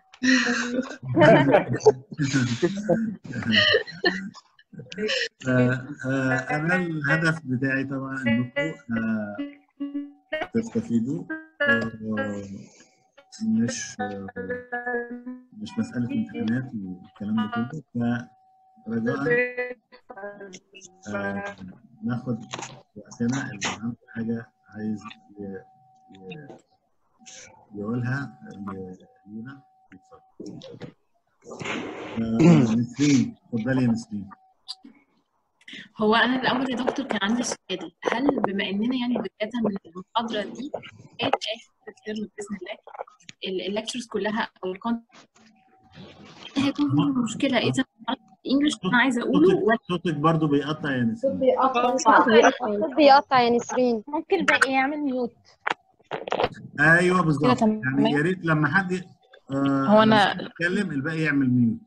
آه، آه، انا الهدف بتاعي طبعا انكم آه، تستفيدوا آه، مش آه، مش مساله امتحانات والكلام ده كله فرجاء آه، ناخد وقتنا اللي عنده حاجه عايز ي- ي- يقولها ل- لينا اتفضل. آه، نسرين اتفضلي يا نسرين هو انا الاول يا دكتور كان عندي سؤال هل بما اننا يعني بدايه من المحاضره دي لغايه اخر الترم باذن الله الليكتشرز كلها او الكونت هيكون في مشكله اذا الانجليش انا عايزه اقوله صوتك, ولا صوتك برضو بيقطع يا نسرين الصوت بيقطع يا نسرين ممكن بقى يعمل ميوت ايوه بالظبط تمام. يعني يا ريت لما حد آه هو لما أنا- حد يتكلم الباقي يعمل ميوت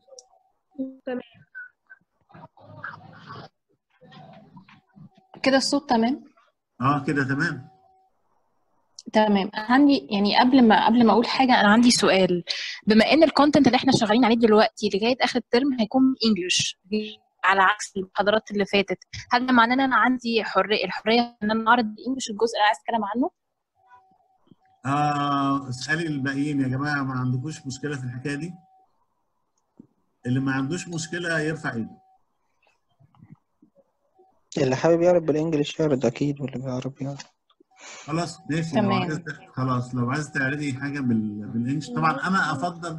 كده الصوت تمام اه كده تمام تمام عندي يعني قبل ما قبل ما اقول حاجه انا عندي سؤال بما ان الكونتنت اللي احنا شغالين عليه دلوقتي لغايه اخر الترم هيكون انجلش على عكس المحاضرات اللي فاتت هل ده معناه ان انا عندي حريه الحريه ان انا اعرض الانجليش الجزء اللي عايز اتكلم عنه آه اسالي الباقيين يا جماعه ما عندكوش مشكله في الحكايه دي اللي ما عندوش مشكله يرفع ايده اللي حابب يعرف بالانجلش يعرض اكيد واللي بيعرف يعرض خلاص ماشي لو تمام. عايز خلاص لو عايز تعرضي حاجه بال... بالانجلش طبعا انا افضل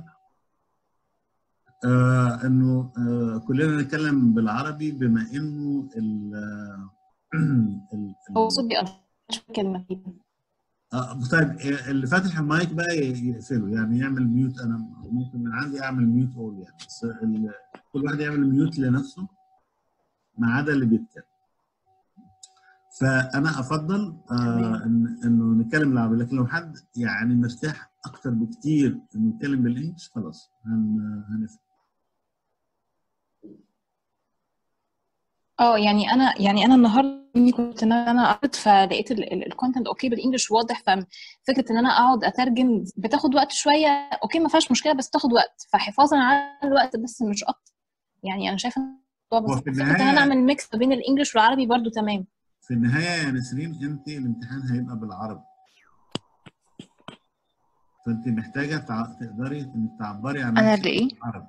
آه انه آه كلنا نتكلم بالعربي بما انه ال ال- هو صوت بيقطع مش كلمه آه طيب آه، اللي فاتح المايك بقى ي- يقفله يعني يعمل ميوت انا ممكن من عندي اعمل ميوت اول يعني بس ال- كل واحد يعمل ميوت لنفسه ما عدا اللي بيتكلم فانا افضل آه إن انه نتكلم بالعربي لكن لو حد يعني مرتاح اكتر بكتير انه يتكلم بالانجلش خلاص هن هنفهم اه يعني انا يعني انا النهارده إني كنت ان انا قريت فلقيت الكونتنت اوكي بالانجلش واضح ففكره ان انا اقعد اترجم بتاخد وقت شويه اوكي ما فيهاش مشكله بس تاخد وقت فحفاظا على الوقت بس مش اكتر يعني انا شايفه الموضوع هو بس في فكره ان انا النهايه اعمل ميكس ما بين الانجليش والعربي برضو تمام في النهايه يا نسرين انت الامتحان هيبقى بالعربي فانت محتاجه تع... تقدري انك تعبري عن انا نفسك اللي ايه بالعربي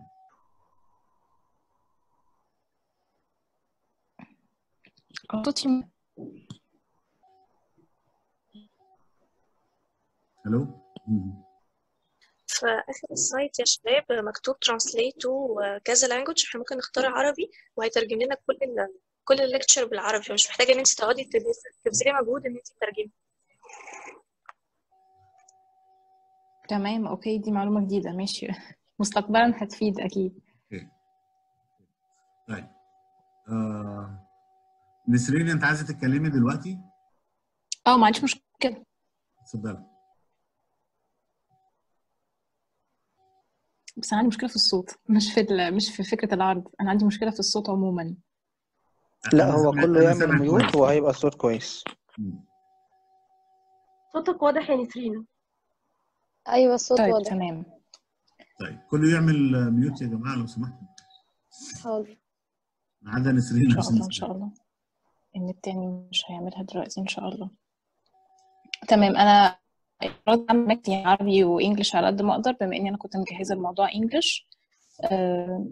صوتي الو مم. في آخر السايت يا شباب مكتوب ترانسليت وكذا لانجوج احنا ممكن نختار عربي وهيترجم لنا كل ال كل الليكتشر بالعربي فمش محتاجة ان انت تقعدي تبذ- تبذلي مجهود ان انت تترجمي تمام اوكي دي معلومه جديده ماشي مستقبلا هتفيد اكيد اوكي طيب آه... نسرين انت عايزه تتكلمي دلوقتي؟ اه ما عنديش مشكله اتفضلي بس انا عندي مشكله في الصوت مش في ال- مش في فكره العرض انا عندي مشكله في الصوت عموما لا أنا هو سامع- كله أنا يعمل سامع ميوت كويس. وهيبقى الصوت كويس مم. صوتك واضح يا نسرين ايوه الصوت طيب واضح تمام طيب كله يعمل آه، ميوت يا جماعه لو سمحتوا حاضر ما عدا نسرين ان شاء عشان الله ان شاء الله ان التاني مش هيعملها دلوقتي ان شاء الله تمام انا رد عن يعني عربي وانجلش على قد ما اقدر بما اني انا كنت مجهزه الموضوع انجلش آه،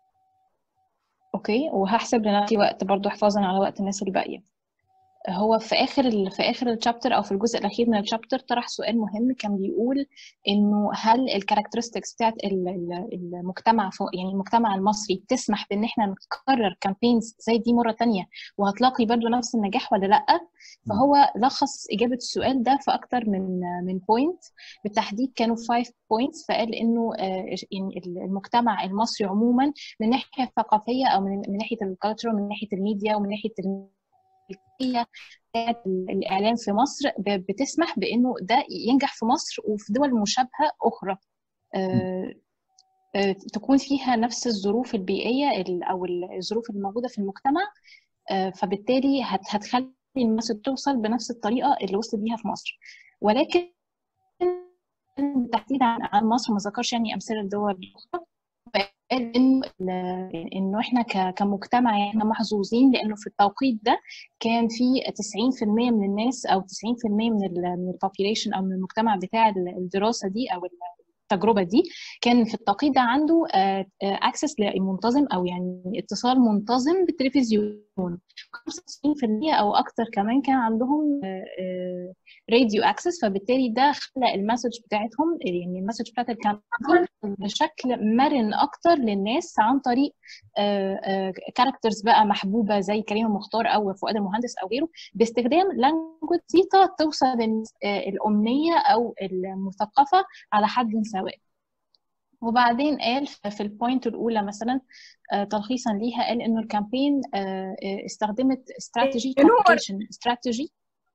اوكي وهحسب لنفسي وقت برضو حفاظا على وقت الناس الباقيه هو في اخر ال... في اخر الشابتر او في الجزء الاخير من الشابتر طرح سؤال مهم كان بيقول انه هل الكاركترستكس بتاعت ال- ال- المجتمع فوق يعني المجتمع المصري تسمح بان احنا نكرر كامبينز زي دي مره تانية وهتلاقي برضو نفس النجاح ولا لا فهو لخص اجابه السؤال ده في اكتر من من بوينت بالتحديد كانوا 5 بوينتس فقال انه آه، يعني المجتمع المصري عموما من الناحيه الثقافيه او من من ناحيه الكالتشر ومن ناحيه الميديا ومن ناحيه الملكيه بتاعت الاعلام في مصر ب- بتسمح بانه ده ينجح في مصر وفي دول مشابهه اخرى آه، آه، تكون فيها نفس الظروف البيئيه ال- او الظروف الموجوده في المجتمع آه، فبالتالي هت- هتخلي الناس توصل بنفس الطريقه اللي وصلت بيها في مصر ولكن بالتحديد عن عن مصر ما ذكرش يعني امثله الدول الاخرى فقال انه ال- انه احنا ك- كمجتمع يعني احنا محظوظين لانه في التوقيت ده كان في 90% من الناس او 90% من ال من البوبيليشن او من المجتمع بتاع ال- الدراسه دي او التجربه دي كان في التوقيت ده عنده اكسس لمنتظم او يعني اتصال منتظم بالتلفزيون 95% او اكتر كمان كان عندهم راديو اكسس فبالتالي ده خلى المسج بتاعتهم يعني المسج بتاعت الكامبين بشكل مرن اكتر للناس عن طريق كاركترز بقى محبوبه زي كريم مختار او فؤاد المهندس او غيره باستخدام لانجوج بسيطه توصل للناس آه، الامنيه او المثقفه على حد سواء وبعدين قال ف- في البوينت الاولى مثلا آه، تلخيصا ليها قال انه الكامبين آه، آه، استخدمت استراتيجي كوميونيكيشن استراتيجي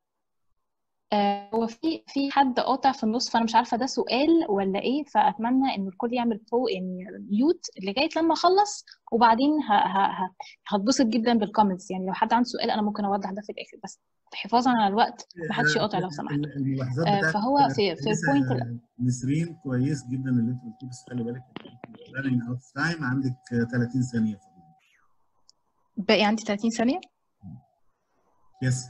هو في في حد قاطع في النص فانا مش عارفه ده سؤال ولا ايه فاتمنى ان الكل يعمل فوق يعني ميوت لغايه لما اخلص وبعدين ه- ه- ه- هتبسط جدا بالكومنتس يعني لو حد عنده سؤال انا ممكن اوضح ده في الاخر بس حفاظا على الوقت محدش يقاطع لو سمحت الملاحظات آه، بتاعتك فهو في في كويسة البوينت يا نسرين كويس جدا اللي انت قلتيه بس خلي بالك running out of time عندك 30 ثانيه فاضلين باقي عندي 30 ثانيه يس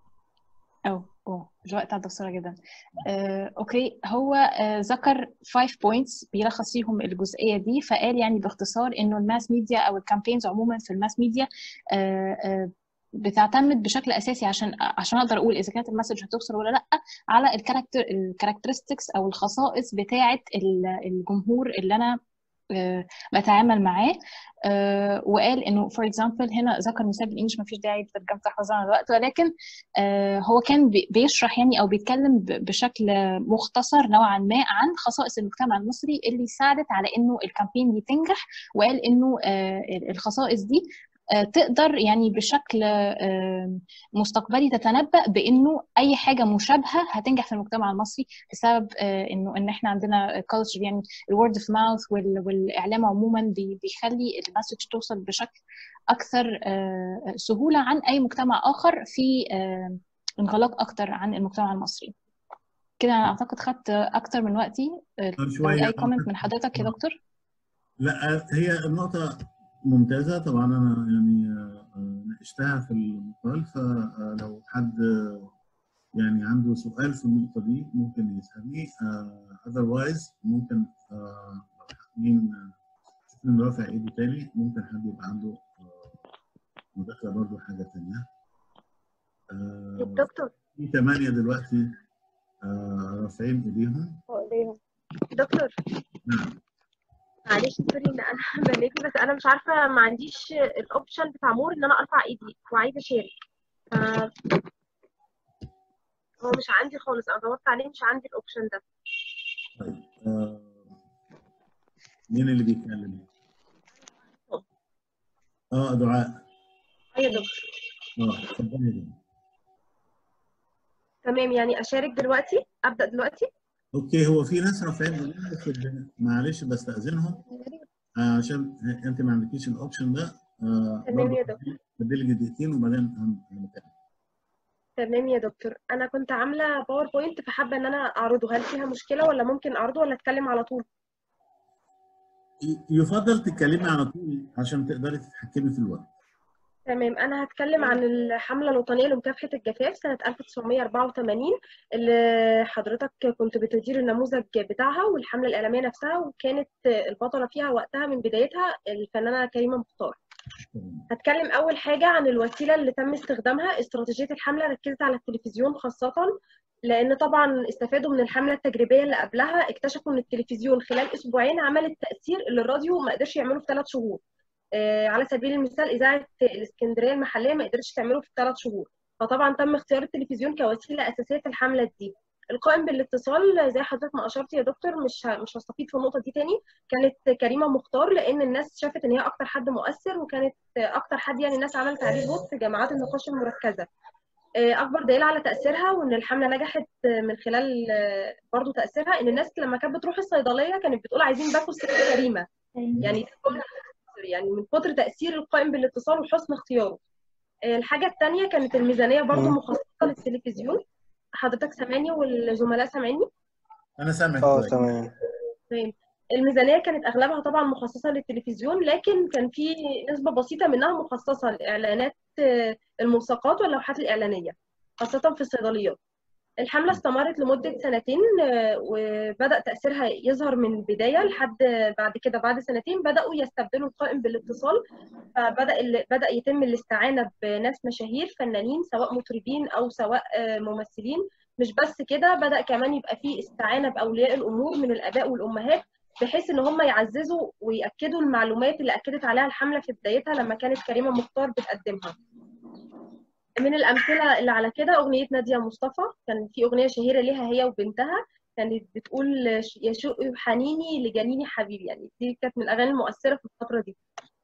أو أوه الوقت عدى بسرعة جدا آه، أوكي هو آه، ذكر 5 بوينتس بيلخص فيهم الجزئية دي فقال يعني باختصار إنه الماس ميديا أو الكامبينز عموما في الماس ميديا آه، آه، بتعتمد بشكل اساسي عشان عشان اقدر اقول اذا كانت المسج هتوصل ولا لا على الكاركتر الكاركترستكس او الخصائص بتاعه ال- الجمهور اللي انا آه، بتعامل معاه آه، وقال انه فور اكزامبل هنا ذكر مثال بالانجلش ما فيش داعي لترجمه حفظها على الوقت ولكن آه، هو كان بي- بيشرح يعني او بيتكلم ب- بشكل مختصر نوعا ما عن خصائص المجتمع المصري اللي ساعدت على انه الكامبين دي تنجح وقال انه آه، الخصائص دي آه، تقدر يعني بشكل آه، مستقبلي تتنبأ بانه اي حاجه مشابهه هتنجح في المجتمع المصري بسبب آه، انه ان احنا عندنا كالتشر يعني الورد اوف ماوث والاعلام عموما بي- بيخلي المسج توصل بشكل اكثر آه، سهوله عن اي مجتمع اخر في آه، انغلاق اكتر عن المجتمع المصري كده انا اعتقد خدت اكتر من وقتي آه، لو شوية. اي كومنت من حضرتك يا دكتور لا هي النقطة ممتازة طبعا أنا يعني آه، آه، ناقشتها في المقال فلو حد آه، يعني عنده سؤال في النقطة دي ممكن يسألني اذروايز ممكن آه، لو مين شوف مين رافع ايده تاني ممكن حد يبقى عنده آه، مداخلة برضو حاجة تانية آه، دكتور في ثمانية دلوقتي آه، رافعين ايديهم ايديهم دكتور نعم معلش سوري ان انا بلاقي بس انا مش عارفه ما عنديش الاوبشن بتاع مور ان انا ارفع ايدي وعايزه اشارك ف هو مش عندي خالص انا دورت عليه مش عندي الاوبشن ده طيب آه، مين اللي بيتكلم؟ اه دعاء اه يا دكتور اه اتفضلي يا دعاء. تمام يعني اشارك دلوقتي ابدا دلوقتي اوكي هو في ناس رافعين ايديهم بس معلش بستأذنهم آه، عشان انت ما عندكيش الاوبشن ده آه، تمام برضه يا دكتور بديلك دقيقتين وبعدين هن- هنتكلم تمام يا دكتور انا كنت عامله باوربوينت فحابه ان انا اعرضه هل فيها مشكله ولا ممكن اعرضه ولا اتكلم على طول ي- يفضل تتكلمي على طول عشان تقدري تتحكمي في الوقت تمام أنا هتكلم عن الحملة الوطنية لمكافحة الجفاف سنة 1984 اللي حضرتك كنت بتدير النموذج بتاعها والحملة الإعلامية نفسها وكانت البطلة فيها وقتها من بدايتها الفنانة كريمة مختار. هتكلم أول حاجة عن الوسيلة اللي تم استخدامها استراتيجية الحملة ركزت على التلفزيون خاصة لأن طبعا استفادوا من الحملة التجريبية اللي قبلها اكتشفوا إن التلفزيون خلال أسبوعين عمل التأثير اللي الراديو ما قدرش يعمله في ثلاث شهور. آه، على سبيل المثال اذاعه الاسكندريه المحليه ما قدرتش تعمله في ثلاث شهور فطبعا تم اختيار التلفزيون كوسيله اساسيه في الحمله دي القائم بالاتصال زي حضرتك ما اشرت يا دكتور مش ه- مش هستفيد في النقطه دي تاني كانت كريمه مختار لان الناس شافت ان هي اكتر حد مؤثر وكانت اكتر حد يعني الناس عملت عليه فوت في جماعات النقاش المركزه آه، اكبر دليل على تاثيرها وان الحمله نجحت آه، من خلال آه، برضو تاثيرها ان الناس لما كانت بتروح الصيدليه كانت بتقول عايزين باكل ست كريمه يعني دي جملة يعني من كتر تأثير القائم بالاتصال وحسن اختياره آه، الحاجة التانية كانت الميزانية برضو مم. مخصصة للتلفزيون حضرتك سامعني والزملاء سامعيني انا سامعك اه كويس تمام تمام الميزانية كانت أغلبها طبعا مخصصة للتلفزيون لكن كان في نسبة بسيطة منها مخصصة لإعلانات آه، الملصقات واللوحات الإعلانية خاصة في الصيدليات الحملة استمرت لمدة سنتين آه، وبدأ تأثيرها يظهر من البداية لحد بعد كده بعد سنتين بدأوا يستبدلوا القائم بالاتصال فبدأ ال- بدأ يتم الاستعانة بناس مشاهير فنانين سواء مطربين أو سواء آه، ممثلين مش بس كده بدأ كمان يبقى فيه استعانة بأولياء الأمور من الآباء والأمهات بحيث إن هم يعززوا ويأكدوا المعلومات اللي أكدت عليها الحملة في بدايتها لما كانت كريمة مختار بتقدمها. من الأمثلة اللي على كده أغنية نادية مصطفى كان في أغنية شهيرة ليها هي وبنتها كانت بتقول يشق حنيني لجنيني حبيبي يعني دي كانت من الأغاني المؤثرة في الفترة دي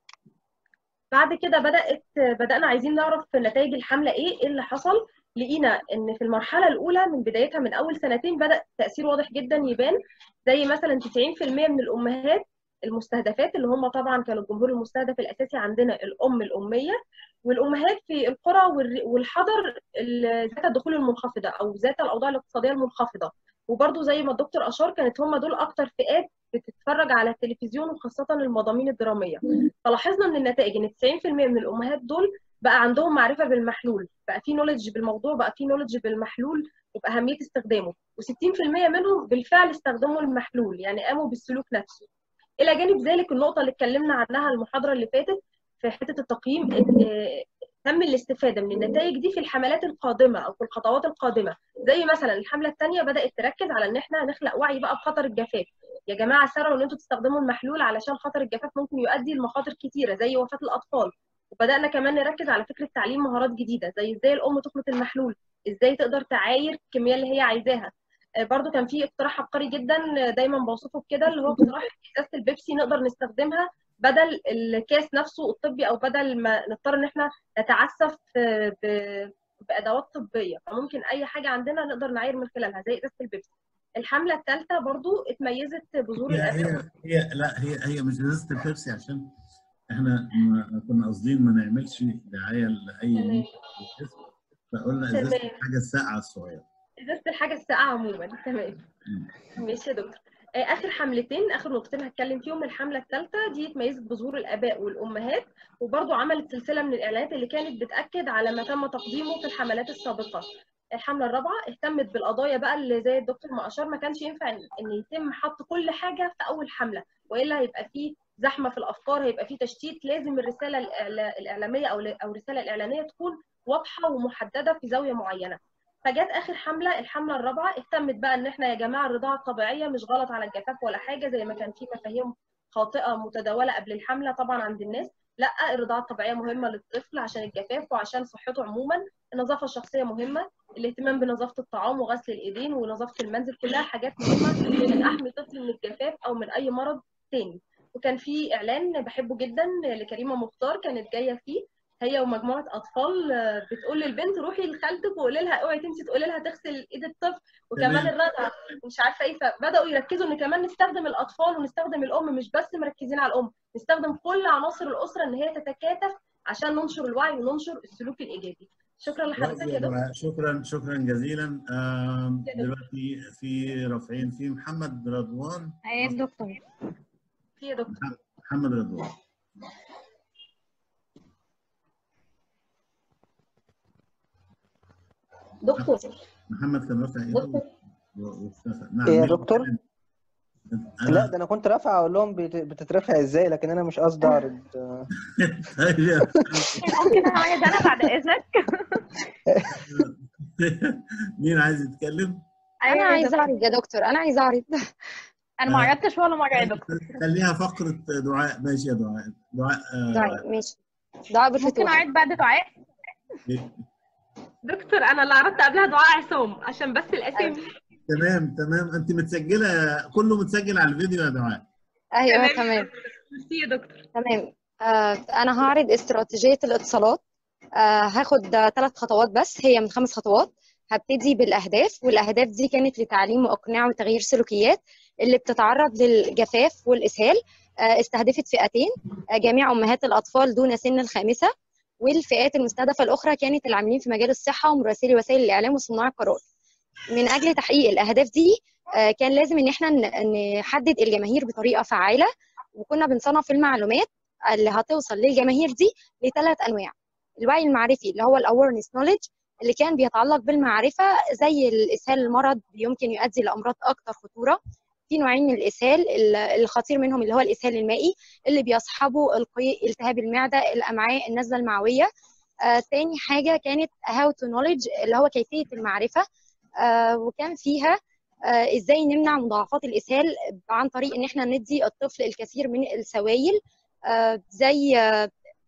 بعد كده بدأت بدأنا عايزين نعرف نتائج الحملة إيه إيه اللي حصل لقينا إن في المرحلة الأولى من بدايتها من أول سنتين بدأ تأثير واضح جدا يبان زي مثلا 90% من الأمهات المستهدفات اللي هم طبعا كانوا الجمهور المستهدف الأساسي عندنا الأم الأمية والأمهات في القرى والر- والحضر ال- ذات الدخول المنخفضة أو ذات الأوضاع الاقتصادية المنخفضة وبرضو زي ما الدكتور أشار كانت هم دول أكتر فئات بتتفرج على التلفزيون وخاصة المضامين الدرامية فلاحظنا من النتائج إن 90% من الأمهات دول بقى عندهم معرفة بالمحلول بقى في نولج بالموضوع بقى في نولج بالمحلول وبأهمية استخدامه و60% منهم بالفعل استخدموا المحلول يعني قاموا بالسلوك نفسه إلى جانب ذلك النقطة اللي اتكلمنا عنها المحاضرة اللي فاتت في حتة التقييم آه، تم الاستفادة من النتائج دي في الحملات القادمة أو في الخطوات القادمة زي مثلا الحملة الثانية بدأت تركز على إن إحنا نخلق وعي بقى بخطر الجفاف يا جماعة سرعوا إن أنتوا تستخدموا المحلول علشان خطر الجفاف ممكن يؤدي لمخاطر كتيرة زي وفاة الأطفال وبدأنا كمان نركز على فكرة تعليم مهارات جديدة زي إزاي الأم تخلط المحلول إزاي تقدر تعاير الكمية اللي هي عايزاها آه، برضو كان في اقتراح عبقري جدا آه، دايما بوصفه بكده اللي هو اقتراح ازازه البيبسي نقدر نستخدمها بدل الكاس نفسه الطبي او بدل ما نضطر ان احنا نتعسف آه، ب- بادوات طبيه فممكن اي حاجه عندنا نقدر نعاير من خلالها زي ازازه البيبسي الحمله الثالثه برضو اتميزت بظهور هي الاباء هي هي لا هي هي مش ازازه البيبسي عشان احنا ما كنا قاصدين ما نعملش دعايه لاي تمام. منتج بالاسم فقلنا ازازه تمام. الحاجه الساقعه الصغيره ازازه الحاجه الساقعه عموما تمام مم. ماشي يا دكتور آه، اخر حملتين اخر نقطتين هتكلم فيهم الحمله الثالثه دي اتميزت بظهور الاباء والامهات وبرضو عملت سلسله من الاعلانات اللي كانت بتاكد على ما تم تقديمه في الحملات السابقه الحمله الرابعه اهتمت بالقضايا بقى اللي زي الدكتور ما اشار ما كانش ينفع ان إن يتم حط كل حاجه في اول حمله والا هيبقى فيه زحمه في الافكار هيبقى فيه تشتيت لازم الرساله الإعلا- الاعلاميه او او الرساله الاعلانيه تكون واضحه ومحدده في زاويه معينه فجت اخر حمله الحمله الرابعه اهتمت بقى ان احنا يا جماعه الرضاعه الطبيعيه مش غلط على الجفاف ولا حاجه زي ما كان في مفاهيم خاطئه متداوله قبل الحمله طبعا عند الناس لا الرضاعه الطبيعيه مهمه للطفل عشان الجفاف وعشان صحته عموما النظافه الشخصيه مهمه الاهتمام بنظافه الطعام وغسل الايدين ونظافه المنزل كلها حاجات مهمه عشان احمي طفلي من الجفاف او من اي مرض تاني وكان في اعلان بحبه جدا لكريمه مختار كانت جايه فيه هي ومجموعه اطفال آه، بتقول للبنت روحي لخالتك وقولي لها اوعي تنسي تقولي لها تغسل ايد الطفل وكمان تمام. الرضع ومش عارفه ايه فبداوا يركزوا ان كمان نستخدم الاطفال ونستخدم الام مش بس مركزين على الام نستخدم كل عناصر الاسره ان هي تتكاتف عشان ننشر الوعي وننشر السلوك الايجابي شكرا لحضرتك يا دكتور شكرا شكرا جزيلا آم، دلوقتي في رافعين في محمد رضوان ايه دكتور في يا دكتور محمد رضوان دكتور محمد كان رافع ايده دكتور و- واختفى نعم ايه يا ماشي. دكتور؟ أنا- لا ده انا كنت رافع اقول لهم بت- بتترفع ازاي لكن انا مش قصدي اعرض طيب يا- ممكن اعيد انا بعد اذنك مين عايز يتكلم؟ انا عايزه اعرض يا دكتور انا عايزه اعرض انا ما عيطتش ولا مره يا دكتور خليها فقرة دعاء ماشي يا دعاء دعاء آه، دعاء ماشي دعاء ممكن بالفتوح اعيد بعد دعاء دكتور انا اللي عرضت قبلها دعاء عصام عشان بس الاسامي تمام تمام انت متسجلة كله متسجل على الفيديو يا دعاء ايوه تمام ميرسي يا دكتور تمام آه انا هعرض استراتيجيه الاتصالات آه هاخد ثلاث خطوات بس هي من خمس خطوات هبتدي بالاهداف والاهداف دي كانت لتعليم واقناع وتغيير سلوكيات اللي بتتعرض للجفاف والاسهال آه استهدفت فئتين آه جميع امهات الاطفال دون سن الخامسه والفئات المستهدفه الاخرى كانت العاملين في مجال الصحه ومراسلي وسائل الاعلام وصناع القرار من اجل تحقيق الاهداف دي آه، كان لازم ان احنا ن- نحدد الجماهير بطريقه فعاله وكنا بنصنف المعلومات اللي هتوصل للجماهير دي لثلاث انواع الوعي المعرفي اللي هو الاويرنس نوليدج اللي كان بيتعلق بالمعرفه زي الاسهال المرض يمكن يؤدي لامراض اكثر خطوره في نوعين من الاسهال ال- الخطير منهم اللي هو الاسهال المائي اللي بيصحبه القيء التهاب المعده الامعاء النزله المعويه آه، تاني حاجه كانت هاو تو نوليدج اللي هو كيفيه المعرفه آه، وكان فيها آه، ازاي نمنع مضاعفات الاسهال عن طريق ان احنا ندي الطفل الكثير من السوائل آه، زي آه،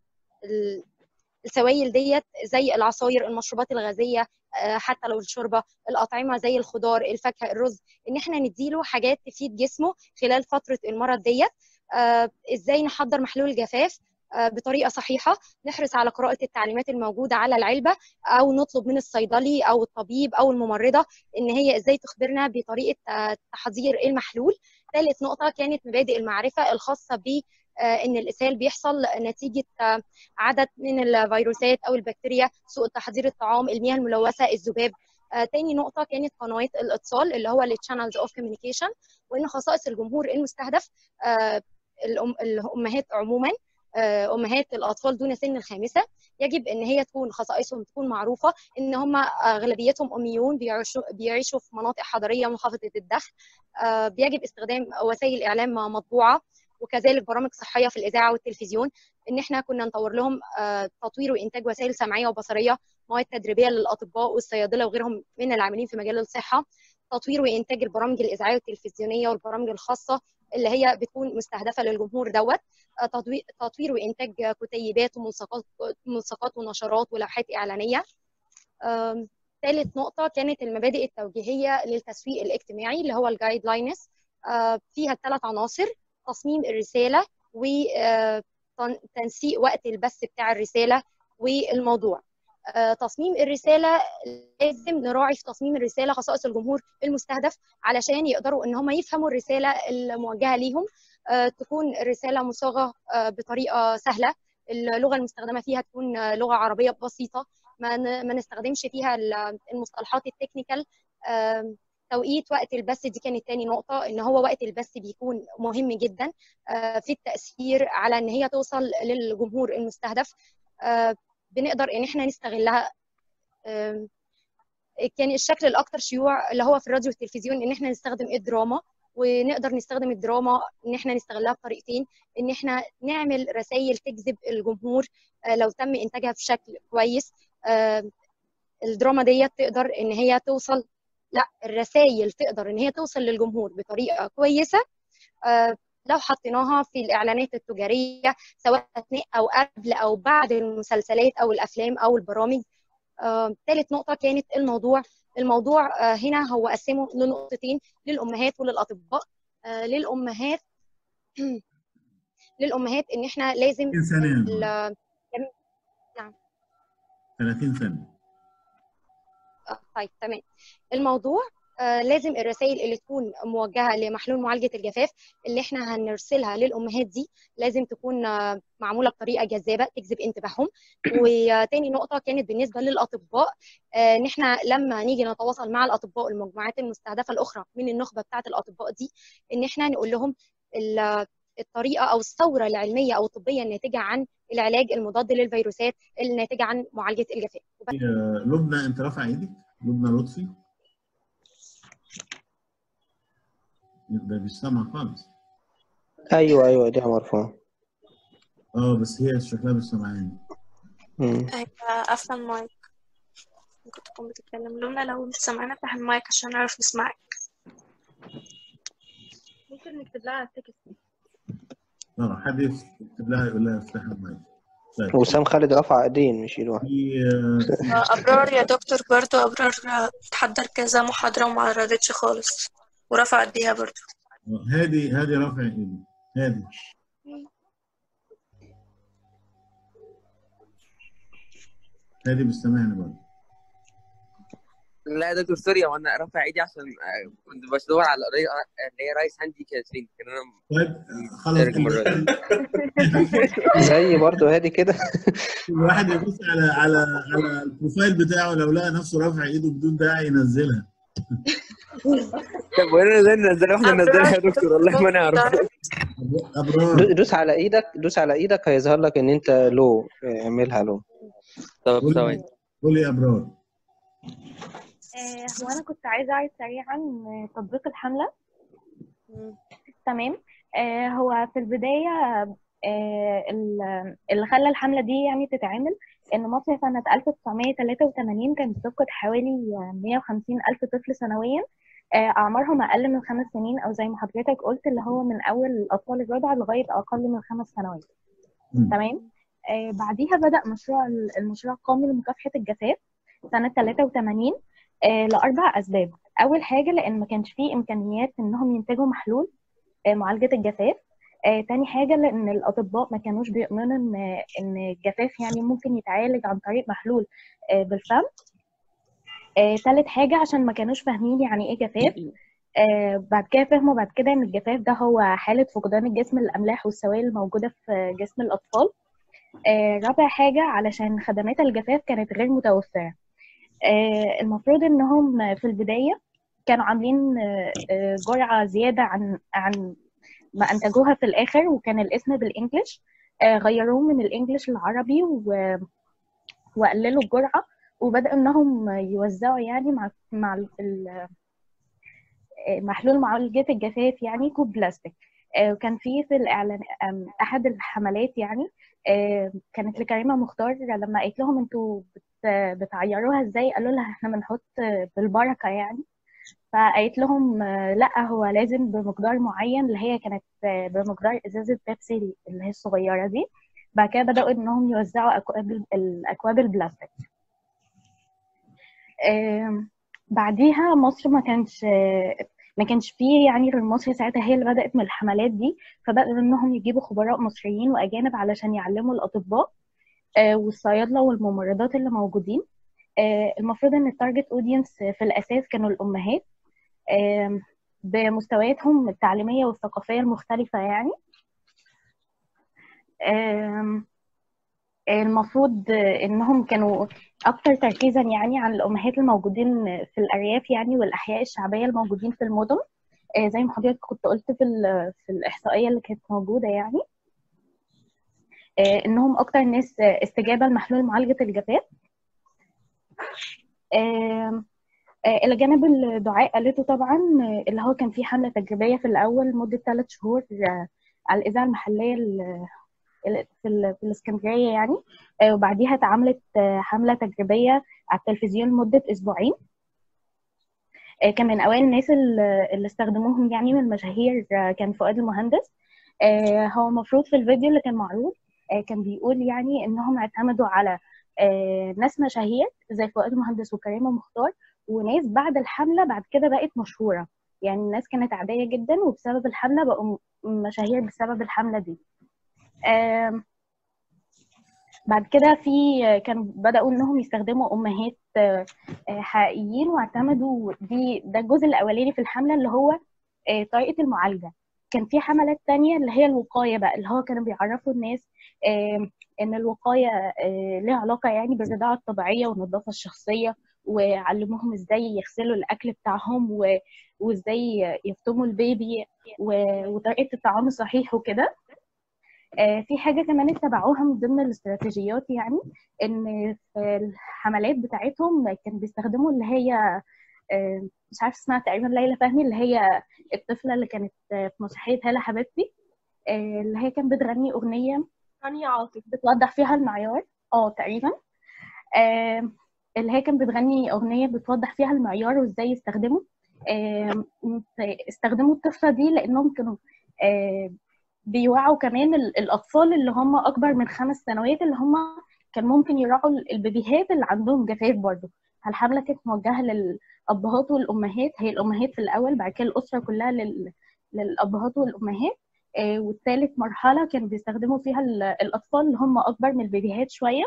ال- السوائل ديت زي العصاير المشروبات الغازيه آه، حتى لو الشوربه الاطعمه زي الخضار الفاكهه الرز ان احنا نديله حاجات تفيد جسمه خلال فتره المرض ديت آه، ازاي نحضر محلول الجفاف آه، بطريقه صحيحه نحرص على قراءه التعليمات الموجوده على العلبه او نطلب من الصيدلي او الطبيب او الممرضه ان هي ازاي تخبرنا بطريقه آه، تحضير المحلول ثالث نقطه كانت مبادئ المعرفه الخاصه ب آه، ان الاسهال بيحصل نتيجه آه، عدد من الفيروسات او البكتيريا سوء تحضير الطعام المياه الملوثه الذباب آه، تاني نقطة كانت قنوات الاتصال اللي هو التشانلز اوف كوميونيكيشن وان خصائص الجمهور المستهدف آه، الأم الامهات عموما آه، امهات الاطفال دون سن الخامسه يجب ان هي تكون خصائصهم تكون معروفه ان هم اغلبيتهم اميون بيعيشوا بيعيشوا في مناطق حضريه منخفضه الدخل آه، بيجب استخدام وسائل اعلام مطبوعه وكذلك برامج صحيه في الاذاعه والتلفزيون ان احنا كنا نطور لهم آه، تطوير وانتاج وسائل سمعيه وبصريه مواد تدريبيه للاطباء والصيادله وغيرهم من العاملين في مجال الصحه تطوير وانتاج البرامج الاذاعيه والتلفزيونيه والبرامج الخاصه اللي هي بتكون مستهدفه للجمهور دوت آه، تطوي- تطوير وانتاج كتيبات وملصقات ملصقات ونشرات ولوحات اعلانيه آم، ثالث نقطة كانت المبادئ التوجيهية للتسويق الاجتماعي اللي هو الجايد لاينز فيها ثلاث عناصر تصميم الرسالة وتنسيق وقت البث بتاع الرسالة والموضوع آه، تصميم الرسالة لازم نراعي في تصميم الرسالة خصائص الجمهور المستهدف علشان يقدروا ان هم يفهموا الرسالة الموجهة ليهم آه، تكون الرسالة مصاغة آه، بطريقة سهلة اللغة المستخدمة فيها تكون آه، لغة عربية بسيطة ما ن- ما نستخدمش فيها ال- المصطلحات التكنيكال آم، توقيت وقت البث دي كانت تاني نقطة إن هو وقت البث بيكون مهم جدا آه، في التأثير على إن هي توصل للجمهور المستهدف آه، بنقدر إن إحنا نستغلها آم، كان الشكل الأكثر شيوع اللي هو في الراديو والتلفزيون إن إحنا نستخدم الدراما ونقدر نستخدم الدراما إن إحنا نستغلها بطريقتين إن إحنا نعمل رسائل تجذب الجمهور آه، لو تم إنتاجها بشكل كويس آه، الدراما ديت تقدر ان هي توصل لا الرسائل تقدر ان هي توصل للجمهور بطريقه كويسه آه، لو حطيناها في الاعلانات التجاريه سواء اثناء او قبل او بعد المسلسلات او الافلام او البرامج آه، ثالث نقطه كانت الموضوع الموضوع آه، هنا هو قسمه لنقطتين للامهات وللاطباء آه، للامهات للامهات ان احنا لازم إنسانية. ال- نعم 30 ثانيه آه، طيب تمام الموضوع آه، لازم الرسائل اللي تكون موجهه لمحلول معالجه الجفاف اللي احنا هنرسلها للامهات دي لازم تكون آه، معموله بطريقه جذابه تجذب انتباههم وتاني نقطه كانت بالنسبه للاطباء آه، ان احنا لما نيجي نتواصل مع الاطباء والمجموعات المستهدفه الاخرى من النخبه بتاعه الاطباء دي ان احنا نقول لهم ال- الطريقه او الثوره العلميه او الطبيه الناتجه عن العلاج المضاد للفيروسات الناتجه عن معالجه الجفاف وبس. آه، لبنى انت رافع ايدك لبنى لطفي ده مش سامع خالص ايوه ايوه دي مرفوعة اه بس هي شكلها مش سامعاني مم. هيبقى قافلة المايك ممكن تكون بتتكلم لونا لو مش سامعانا افتح المايك عشان نعرف نسمعك ممكن نكتب لها على التكست اه حد يكتب لها يقول لها افتح المايك طيب وسام خالد رفع ايدين مش ايد واحدة في آه، في آه، أبرار يا دكتور برضو أبرار آه، بتحضر كذا محاضرة وما ردتش خالص ورفع ايديها برضو آه، هادي هادي رافع ايدي هادي هادي مش سامعني برضه لا يا دكتور سوري هو انا رافع ايدي عشان آه، كنت بدور على القضيه اللي هي رايس هاندي كاترين كان انا طيب آه، خلاص مشترك المره دي زي برضه هادي كده الواحد يبص على على على البروفايل بتاعه لو لقى نفسه رافع ايده بدون داعي ينزلها طب وانا ازاي ننزلها واحنا ننزلها يا دكتور والله ما نعرف ابرار دو- دوس على ايدك دوس على ايدك هيظهر لك ان انت لو اعملها لو طب قولي ثواني قولي يا ابرار آه، هو أنا كنت عايزة أعرف سريعا آه، تطبيق الحملة تمام آه، هو في البداية آه، ال- اللي خلى الحملة دي يعني تتعمل إن مصر سنة 1983 كانت بتفقد حوالي 150 ألف طفل سنويا آه، أعمارهم أقل من خمس سنين أو زي ما حضرتك قلت اللي هو من أول الأطفال الرضع لغاية أقل من خمس سنوات تمام آه، بعديها بدأ مشروع المشروع القومي لمكافحة الجفاف سنة 83 آه، لأربع أسباب أول حاجة لأن ما كانش فيه إمكانيات إنهم ينتجوا محلول آه، معالجة الجفاف آه، تاني حاجة لأن الأطباء ما كانوش بيؤمنوا إن إن الجفاف يعني ممكن يتعالج عن طريق محلول آه، بالفم آه، تالت حاجة عشان ما كانوش فاهمين يعني إيه جفاف آه، بعد كده فهموا بعد كده إن الجفاف ده هو حالة فقدان الجسم الأملاح والسوائل الموجودة في جسم الأطفال آه، رابع حاجة علشان خدمات الجفاف كانت غير متوفرة آه، المفروض إنهم في البداية كانوا عاملين آه، آه، جرعة زيادة عن عن ما أنتجوها في الآخر وكان الاسم بالإنجلش آه، غيروه من الإنجليش للعربي و- وقللوا الجرعة وبدأوا إنهم يوزعوا يعني مع مع ال- ال- آه، محلول معالجة الجفاف يعني كوب بلاستيك آه، وكان في في الإعلان آم، أحد الحملات يعني آه، كانت لكريمة مختار لما قالت لهم انتوا بت- بتعيروها ازاي قالوا لها احنا بنحط بالبركة يعني فقالت لهم آه، لا هو لازم بمقدار معين اللي هي كانت آه، بمقدار ازازة بيبسي اللي هي الصغيرة دي بعد كده بدأوا انهم يوزعوا اكواب ال- الاكواب البلاستيك آم، بعديها مصر ما كانش آه، ما كانش فيه يعني غير مصر ساعتها هي اللي بدأت من الحملات دي فبدأوا انهم يجيبوا خبراء مصريين واجانب علشان يعلموا الاطباء آه، والصيادله والممرضات اللي موجودين آه، المفروض ان التارجت اودينس في الاساس كانوا الامهات آم، بمستوياتهم التعليميه والثقافيه المختلفه يعني آم، المفروض انهم كانوا اكتر تركيزا يعني عن الامهات الموجودين في الارياف يعني والاحياء الشعبيه الموجودين في المدن آه، زي ما حضرتك كنت قلت في ال- في الاحصائيه اللي كانت موجوده يعني آه، انهم اكتر ناس آه، استجابه لمحلول معالجه الجفاف آم، آه، الى جانب الدعاء قالته طبعا آه، اللي هو كان في حمله تجريبيه في الاول لمده ثلاث شهور آه، على الاذاعه المحليه ال- ال- في ال- في الاسكندريه يعني آه، وبعديها اتعملت آه، حمله تجريبيه على التلفزيون لمده اسبوعين آه، كان من اوائل الناس اللي اللي استخدموهم يعني من المشاهير آه، كان فؤاد المهندس آه، هو المفروض في الفيديو اللي كان معروض آه، كان بيقول يعني انهم اعتمدوا على آه، ناس مشاهير زي فؤاد المهندس وكريمه مختار وناس بعد الحمله بعد كده بقت مشهوره يعني الناس كانت عاديه جدا وبسبب الحمله بقوا م- مشاهير بسبب الحمله دي آم، بعد كده في كانوا بدأوا إنهم يستخدموا أمهات آه، آه، حقيقيين واعتمدوا دي ده الجزء الأولاني في الحملة اللي هو آه، طريقة المعالجة كان في حملات تانية اللي هي الوقاية بقى اللي هو كانوا بيعرفوا الناس آه، إن الوقاية آه، ليها علاقة يعني بالرضاعة الطبيعية والنظافة الشخصية وعلموهم ازاي يغسلوا الأكل بتاعهم و- وازاي يفطموا البيبي و- وطريقة الطعام الصحيح وكده آه، في حاجة كمان اتبعوها من ضمن الاستراتيجيات يعني إن في الحملات بتاعتهم كانوا بيستخدموا اللي هي آه، مش عارفة اسمها تقريبا ليلى فهمي اللي هي الطفلة اللي كانت آه، في مسرحية هلا حبيبتي آه، اللي هي كانت بتغني أغنية رانيا عاطف بتوضح فيها المعيار اه تقريبا آه، اللي هي كانت بتغني أغنية بتوضح فيها المعيار وازاي يستخدموا آه، استخدموا الطفلة دي لأنهم كانوا آه، بيوعوا كمان ال- الأطفال اللي هم أكبر من خمس سنوات اللي هم كان ممكن يراعوا ال- البيبيهات اللي عندهم جفاف برضه الحملة كانت موجهة للأبهات والأمهات هي الأمهات في الأول بعد كده الأسرة كلها لل... للأبهات والأمهات آه، والثالث مرحلة كانوا بيستخدموا فيها ال- الأطفال اللي هم أكبر من البيبيهات شوية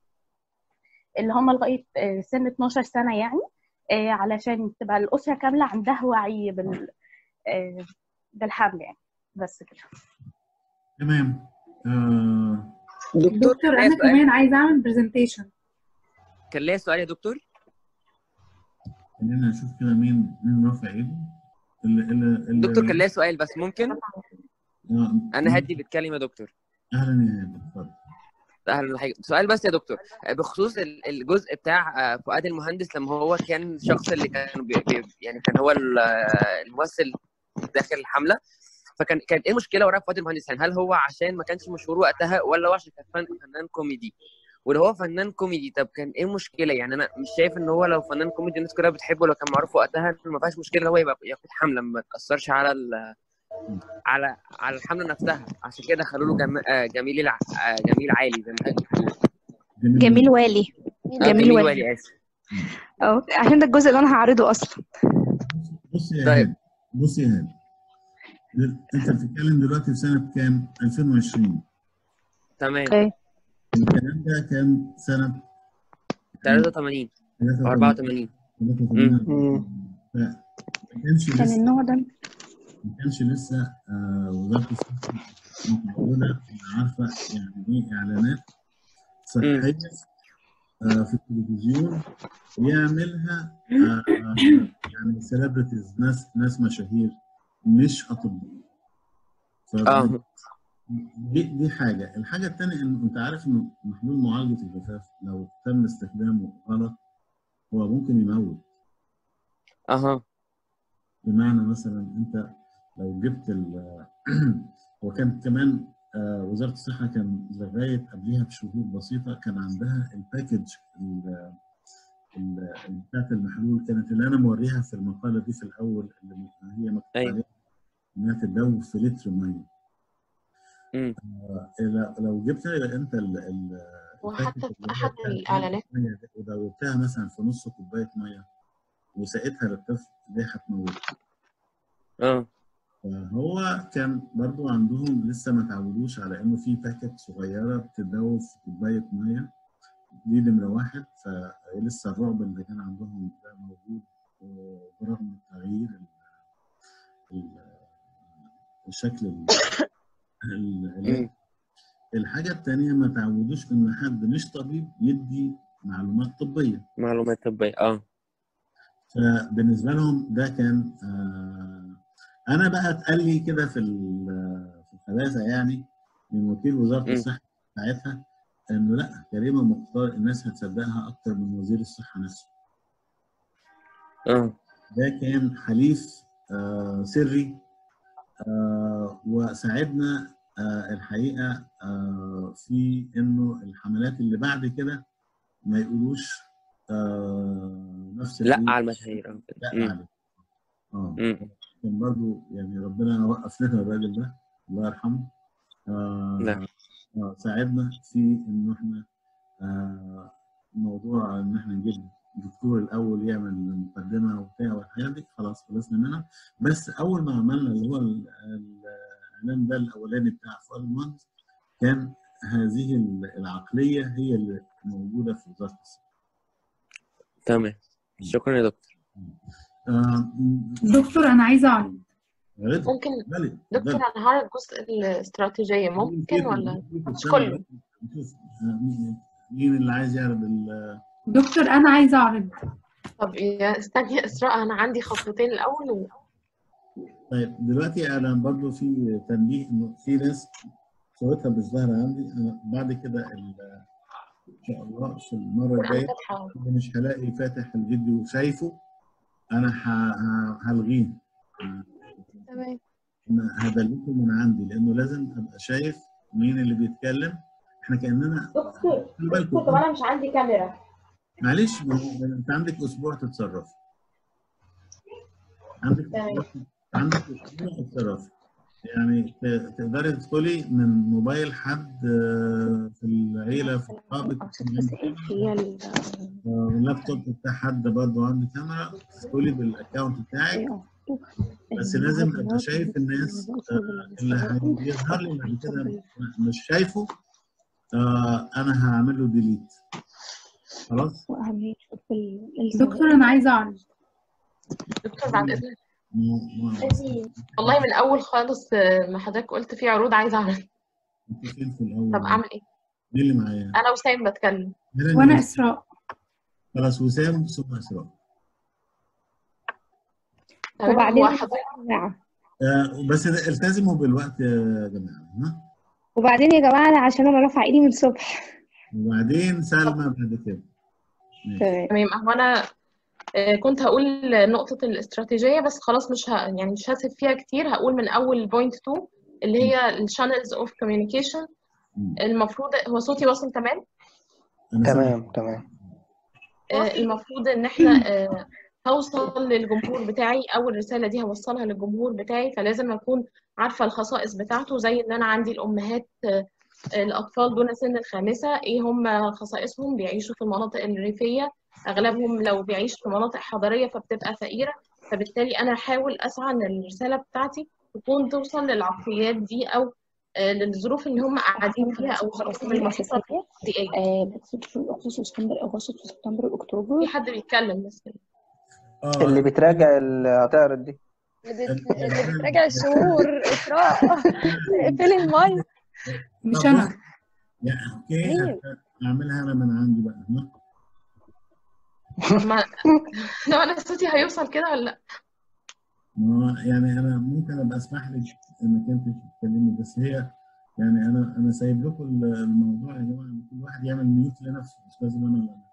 اللي هم لغاية آه، سن 12 سنة يعني آه، علشان تبقى الأسرة كاملة عندها وعي بال... آه، بالحمل يعني بس كده تمام آه دكتور دكتور كان ليا انا سؤال كمان عايزه اعمل برزنتيشن كان ليا سؤال يا دكتور خلينا نشوف كده مين مين رافع ايده اللي اللي اللي دكتور كان ليا سؤال بس ممكن آه، انا هدي بالكلمه يا دكتور اهلا يا هاني اتفضل اهلا وسهلا سؤال بس يا دكتور بخصوص ال- الجزء بتاع آه، فؤاد المهندس لما هو كان الشخص اللي كان بي بي يعني كان هو ال- آه، الممثل داخل الحمله فكان كان ايه المشكله ورا فؤاد المهندس يعني هل هو عشان ما كانش مشهور وقتها ولا هو عشان كان فن- فنان كوميدي ولو هو فنان كوميدي طب كان ايه المشكله يعني انا مش شايف ان هو لو فنان كوميدي الناس كلها بتحبه لو كان معروف وقتها ما فيهاش مشكله هو يبقى ياخد حمله ما تاثرش على ال على على الحمله نفسها عشان كده خلوا له جم... آه، جميل الع... آه، جميل عالي زي ما حضرتك بتقول جميل والي آه، جميل جميل والي والي اسف اه عشان ده الجزء اللي انا هعرضه اصلا بص يا طيب. هاني بص يا هاني دل- انت بتتكلم دلوقتي في سنه كام؟ 2020 تمام اوكي الكلام ده كان سنه 83 83 84 83 فما كانش كان لسه النوع ده ما كانش لسه آه، وزاره الصحه متعوده عارفه يعني ايه اعلانات صحيه آه، في التلفزيون يعملها آه، آه، يعني سيلبرتيز ناس ناس مشاهير مش اطباء ف- اه دي دي حاجه، الحاجه الثانيه ان انت عارف ان محلول معالجه الجفاف لو تم استخدامه غلط هو ممكن يموت اها بمعنى مثلا انت لو جبت ال هو كان كمان آه، وزاره الصحه كان لغايه قبلها بشهور بسيطه كان عندها الباكج ال- ال- بتاعت المحلول كانت اللي انا موريها في المقاله دي في الاول اللي هي مكتوب أيوة. عليها انها تتدوب في لتر ميه امم آه، لو- لو جبت انت ال- ال- وحتى الباكج في اللي هي أحد بتاعت الإعلانات المية دي ودوبتها مثلا في نص كوبايه ميه وسقيتها للطفل دي هتموت اه فهو كان برضو عندهم لسه ما تعودوش على انه في باكت صغيره بتتدوب في كوبايه ميه دي نمره واحد فلسه الرعب اللي كان عندهم ده موجود آه، برغم تغيير ال- ال- الشكل ال- العلاج امم الحاجه الثانيه ما تعودوش ان حد مش طبيب يدي معلومات طبيه معلومات طبيه اه فبالنسبه لهم ده كان آه انا بقى اتقال لي كده في ال- في الخباثه يعني من وكيل وزاره امم الصحه ساعتها انه لا كريمه مختار الناس هتصدقها اكتر من وزير الصحه نفسه اه ده كان حليف آه سري آه وساعدنا آه الحقيقه آه في انه الحملات اللي بعد كده ما يقولوش آه نفس لا اللي على المشاهير اه كده. لا امم عليه اه امم كان برضو يعني ربنا وقف لنا الراجل ده الله يرحمه آه لا آه ساعدنا في انه احنا آه موضوع ان احنا نجيب دكتور الاول يعمل مقدمه وبتاع والحاجات دي خلاص خلصنا منها بس اول ما عملنا اللي هو ال- ال- الاعلان ده الاولاني بتاع فؤاد المهندس كان هذه العقليه هي اللي موجوده في وزاره الصحه تمام شكرا يا دكتور آه، دكتور انا عايزه اعرض غالبا ممكن غالبا دكتور غالبا انا هعرض جزء الاستراتيجية ممكن ولا مش كله نشوف آه، مين مين اللي عايز يعرض ال- دكتور انا عايزه اعرض طب يا استني يا اسراء انا عندي خطوتين الاول و... طيب دلوقتي انا برضو في تنبيه انه في ناس صورتها مش ظاهره عندي انا بعد كده ال- ان شاء الله في المره انا الجايه فاتحة اللي مش هلاقي فاتح الفيديو وشايفه انا ه- ه- هلغيه تمام انا هدلته من عندي لانه لازم ابقى شايف مين اللي بيتكلم احنا كاننا دكتور خلي دكتور طب بالكم انا مش عندي كاميرا معلش ما هو انت عندك اسبوع تتصرف عندك تمام عندك اسبوع تتصرف يعني ت- تقدري تدخلي من موبايل حد آه، في العيله في اصحابك هي ال- آه، اللابتوب بتاع حد برضه عنده كاميرا تدخلي بالاكونت بتاعك بس لازم ابقى شايف الناس آه، اللي هيظهر لي بعد كده مش شايفه آه، انا هعمل له ديليت خلاص دكتور انا عايزه اعرض دكتور بعد اذنك م- م- والله من الاول خالص آه، ما حضرتك قلت في عروض عايزة اعرض انت فين في الاول طب اعمل ايه مين اللي معايا؟ انا وسام بتكلم مين وانا اللي اسراء خلاص وسام ثم اسراء تمام وبعدين هو يا حضرتك جماعة آه، بس التزموا بالوقت يا جماعه ها وبعدين يا جماعة أنا عشان أنا رافعة إيدي من الصبح وبعدين سلمى بعد كده ماشي تمام تمام هو انا آه، كنت هقول نقطة الاستراتيجية بس خلاص مش ه... يعني مش هسيب فيها كتير هقول من أول بوينت 2 اللي هي الشانلز اوف كوميونيكيشن المفروض هو صوتي واصل تمام تمام تمام آه، المفروض ان احنا آه، هوصل للجمهور بتاعي او الرساله دي هوصلها للجمهور بتاعي فلازم اكون عارفه الخصائص بتاعته زي ان انا عندي الامهات آه، الاطفال دون سن الخامسه ايه هم خصائصهم بيعيشوا في المناطق الريفيه اغلبهم لو بيعيش في مناطق حضريه فبتبقى فقيره فبالتالي انا هحاول اسعى ان الرساله بتاعتي تكون توصل للعقليات دي او آه، للظروف اللي هم قاعدين فيها او ظروفهم المحيطه البيئيه بتصير في أغسطس وسبتمبر أغسطس وسبتمبر وأكتوبر في حد بيتكلم بس اللي بتراجع اللي هتعرض دي اللي بت- اللي بتراجع الشهور اسراء اقفلي المايك مش انا يا اوكي مين؟ اعملها انا من عندي بقى ها ما لو انا صوتي هيوصل كده ولا لا ما هو يعني انا ممكن ابقى اسمح لك انك انت تتكلمي بس هي يعني انا انا سايب لكم الموضوع يا جماعه إن كل واحد يعمل ميوت لنفسه مش لازم انا اللي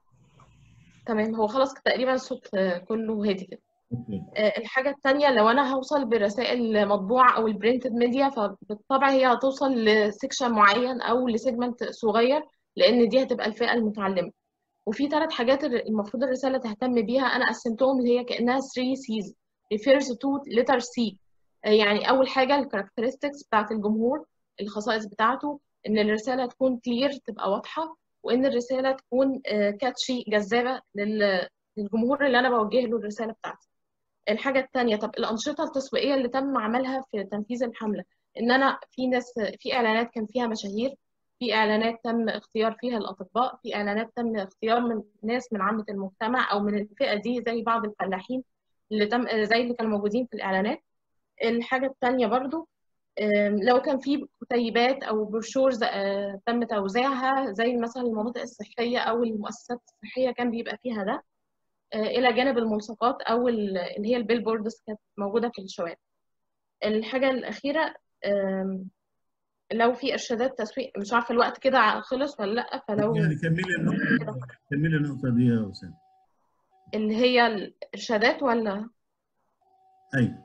تمام هو خلاص تقريبا الصوت آه، كله هادي كده اوكي آه، الحاجة التانية لو أنا هوصل برسائل مطبوعة أو البرينتد ميديا فبالطبع هي هتوصل لسكشن معين أو لسيجمنت صغير لأن دي هتبقى الفئة المتعلمة وفي ثلاث حاجات الر- المفروض الرسالة تهتم بيها أنا قسمتهم اللي هي كأنها 3 C's refers to letter C آه، يعني أول حاجة الكاركترستكس بتاعت الجمهور الخصائص بتاعته إن الرسالة تكون كلير تبقى واضحة وإن الرسالة تكون كاتشي جذابة لل- للجمهور اللي أنا بوجه له الرسالة بتاعتي الحاجة التانية طب الأنشطة التسويقية اللي تم عملها في تنفيذ الحملة إن أنا في ناس في إعلانات كان فيها مشاهير في إعلانات تم اختيار فيها الأطباء في إعلانات تم اختيار من ناس من عامة المجتمع أو من الفئة دي زي بعض الفلاحين اللي تم زي اللي كانوا موجودين في الإعلانات الحاجة التانية برضو آم، لو كان في كتيبات أو بروشورز آه، تم توزيعها زي مثلا المناطق الصحية أو المؤسسات الصحية كان بيبقى فيها ده آه، إلى جانب الملصقات أو ال- اللي هي البيلبوردز كانت موجودة في الشوارع الحاجة الأخيرة آم، لو في إرشادات تسويق مش عارفة الوقت كده خلص ولا لأ فلو يعني كملي النقطه كملي النقطه دي يا اسامه اللي هي الإرشادات ولا ايوه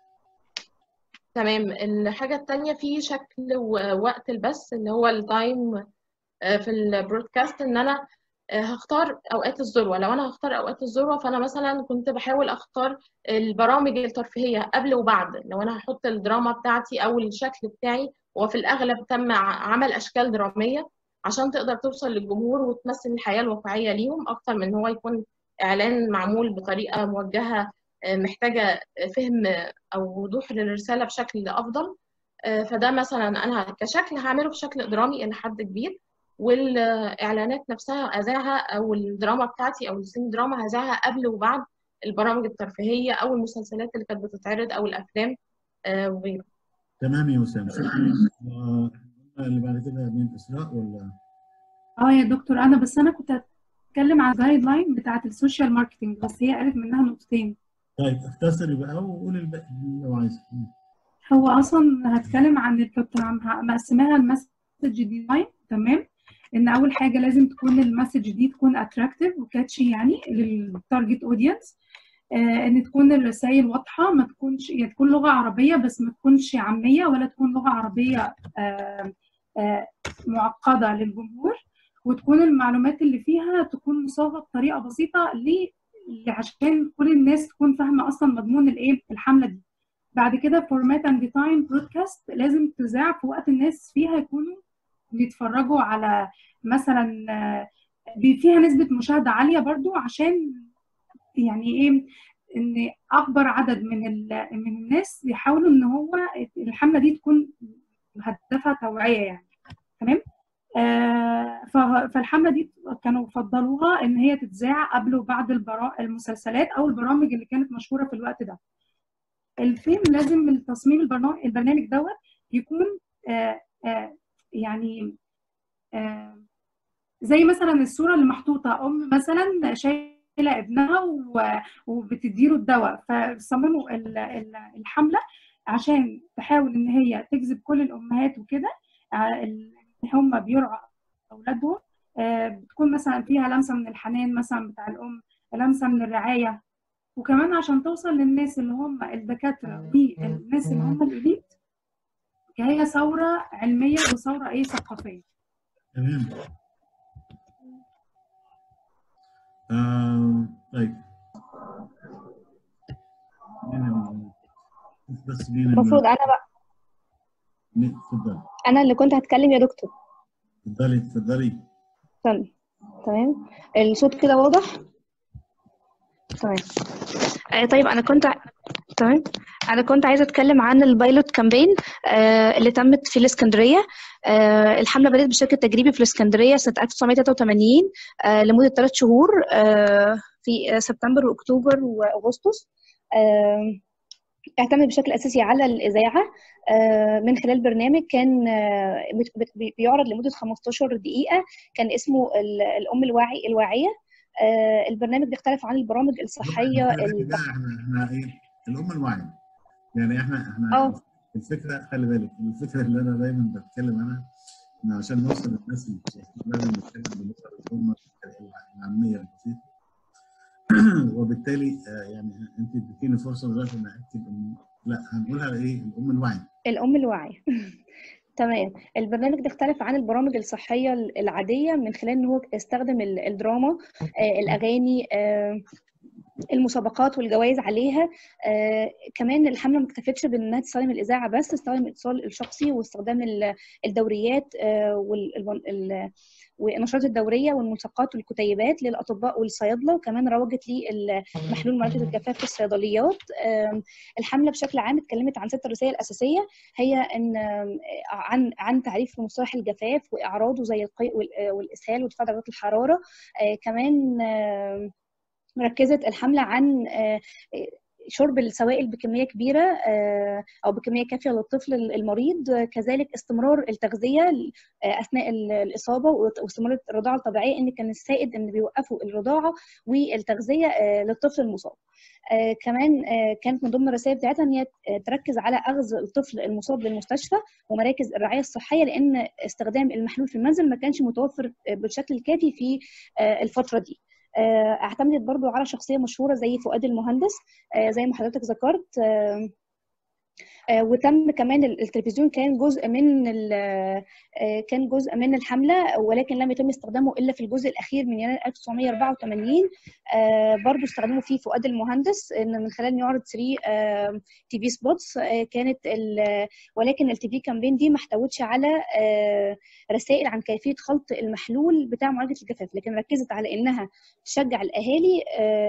تمام الحاجة التانية في شكل ووقت البث اللي هو التايم في البرودكاست إن أنا آه، هختار أوقات الذروة لو أنا هختار أوقات الذروة فأنا مثلا كنت بحاول أختار البرامج الترفيهية قبل وبعد لو أنا هحط الدراما بتاعتي أو الشكل بتاعي وفي الأغلب تم ع- عمل أشكال درامية عشان تقدر توصل للجمهور وتمثل الحياة الواقعية ليهم أكتر من إن هو يكون إعلان معمول بطريقة موجهة آه، محتاجة فهم أو وضوح للرسالة بشكل أفضل آه، فده مثلا انا كشكل هعمله بشكل درامي الى حد كبير والاعلانات نفسها اذاعها او الدراما بتاعتي او السين دراما هذاعها قبل وبعد البرامج الترفيهيه او المسلسلات اللي كانت بتتعرض او الافلام آه، وغيره تمام يا وسام شكرا آه، اللي بعد كده مين اسراء ولا اه يا دكتور انا بس انا كنت هتكلم على الجايد لاين بتاعت السوشيال ماركتنج بس هي قالت منها نقطتين طيب اختصري بقى وقولي الباقي لو عايزه هو اصلا هتكلم عن ال- كنت عم- مقسماها المسج ديزاين تمام ان اول حاجه لازم تكون المسج دي تكون اتراكتيف وكاتشي يعني للتارجت اودينس ان تكون الرسائل واضحه ما تكونش يعني تكون لغه عربيه بس ما تكونش عاميه ولا تكون لغه عربيه آه، آه، معقده للجمهور وتكون المعلومات اللي فيها تكون مصاغه بطريقه بسيطه ل عشان كل الناس تكون فاهمه اصلا مضمون الايه الحمله دي بعد كده فورمات اند تايم برودكاست لازم تذاع في وقت الناس فيها يكونوا بيتفرجوا على مثلا آه، بي- فيها نسبة مشاهدة عالية برضو عشان يعني ايه ان اكبر عدد من ال- من الناس يحاولوا ان هو الحملة دي تكون هدفها توعية يعني تمام آه، ف- فالحملة دي كانوا فضلوها ان هي تتذاع قبل وبعد البرا- المسلسلات او البرامج اللي كانت مشهورة في الوقت ده الفيلم لازم التصميم البرنامج البرنامج دوت يكون آه، آه، يعني آه، زي مثلا الصورة اللي محطوطة أم مثلا شايلة ابنها و- وبتديله الدواء فصمموا ال- ال- الحملة عشان تحاول إن هي تجذب كل الأمهات وكده ع- ال- هم بيرعوا أولادهم آه، بتكون مثلا فيها لمسة من الحنان مثلا بتاع الأم لمسة من الرعاية وكمان عشان توصل للناس اللي هم الدكاترة والناس اللي هم الإليت هي ثورة علمية وثورة إيه ثقافية تمام آه طيب مين ال- بس مين ال- المفروض انا بقى مين- اتفضلي انا اللي كنت هتكلم يا دكتور اتفضلي اتفضلي استنى تمام الصوت كده واضح تمام آه طيب انا كنت ع- تمام انا كنت عايزه اتكلم عن البايلوت كامبين آه اللي تمت في الاسكندريه آه الحمله بدات بشكل تجريبي في الاسكندريه سنه 1983 آه لمده ثلاث شهور آه في آه، سبتمبر واكتوبر واغسطس آه اعتمد بشكل اساسي على الاذاعه آه، من خلال برنامج كان آه، بت- بت- بيعرض لمده 15 دقيقه كان اسمه ال- الام الواعي الواعيه آه، البرنامج بيختلف عن البرامج الصحيه خلي بالك ال- بقى احنا احنا ايه الام الواعيه يعني احنا احنا اه الفكره خلي بالك الفكره اللي انا دايما بتكلم عنها ان عشان نوصل للناس اللي لازم نتكلم باللغه الام العاميه البسيطه وبالتالي آه، يعني انت اديتيني فرصه دلوقتي ان اكتب إن- لا هنقولها ايه الام الواعيه الام الواعيه تمام البرنامج ده اختلف عن البرامج الصحيه العاديه من خلال ان هو استخدم ال- الدراما آه، الاغاني آه، المسابقات والجوائز عليها آه كمان الحمله ما اكتفتش بانها تستخدم الاذاعه بس استخدم الاتصال الشخصي واستخدام ال- الدوريات آه وال- ال- ال- والنشرات الدوريه والملصقات والكتيبات للاطباء والصيادله وكمان روجت لمحلول مركز الجفاف في الصيدليات آم، الحمله بشكل عام اتكلمت عن ست رسائل اساسيه هي ان آم، عن عن تعريف مصطلح الجفاف واعراضه زي القيء وال- والاسهال وارتفاع درجات الحراره آه كمان آم، ركزت الحملة عن آه، شرب السوائل بكمية كبيرة آه، أو بكمية كافية للطفل المريض آه، كذلك استمرار التغذية آه، أثناء ال- الإصابة واستمرار الرضاعة الطبيعية إن كان السائد إن بيوقفوا الرضاعة والتغذية آه، للطفل المصاب آه، كمان آه، كانت من ضمن الرسائل بتاعتها ان هي آه، تركز على اخذ الطفل المصاب للمستشفى ومراكز الرعايه الصحيه لان استخدام المحلول في المنزل ما كانش متوفر آه، بالشكل الكافي في آه، الفتره دي آه، اعتمدت برضو على شخصيه مشهوره زي فؤاد المهندس آه، زي ما حضرتك ذكرت آه، آه، وتم كمان ال- التلفزيون كان جزء من ال- آه، كان جزء من الحمله ولكن لم يتم استخدامه الا في الجزء الاخير من يناير 1984 آه، برضو استخدموا فيه فؤاد المهندس ان من خلال إنه يعرض 3 تي في سبوتس كانت ال- ولكن التي في كامبين دي ما احتوتش على آه، رسائل عن كيفيه خلط المحلول بتاع معالجه الجفاف لكن ركزت على انها تشجع الاهالي آه،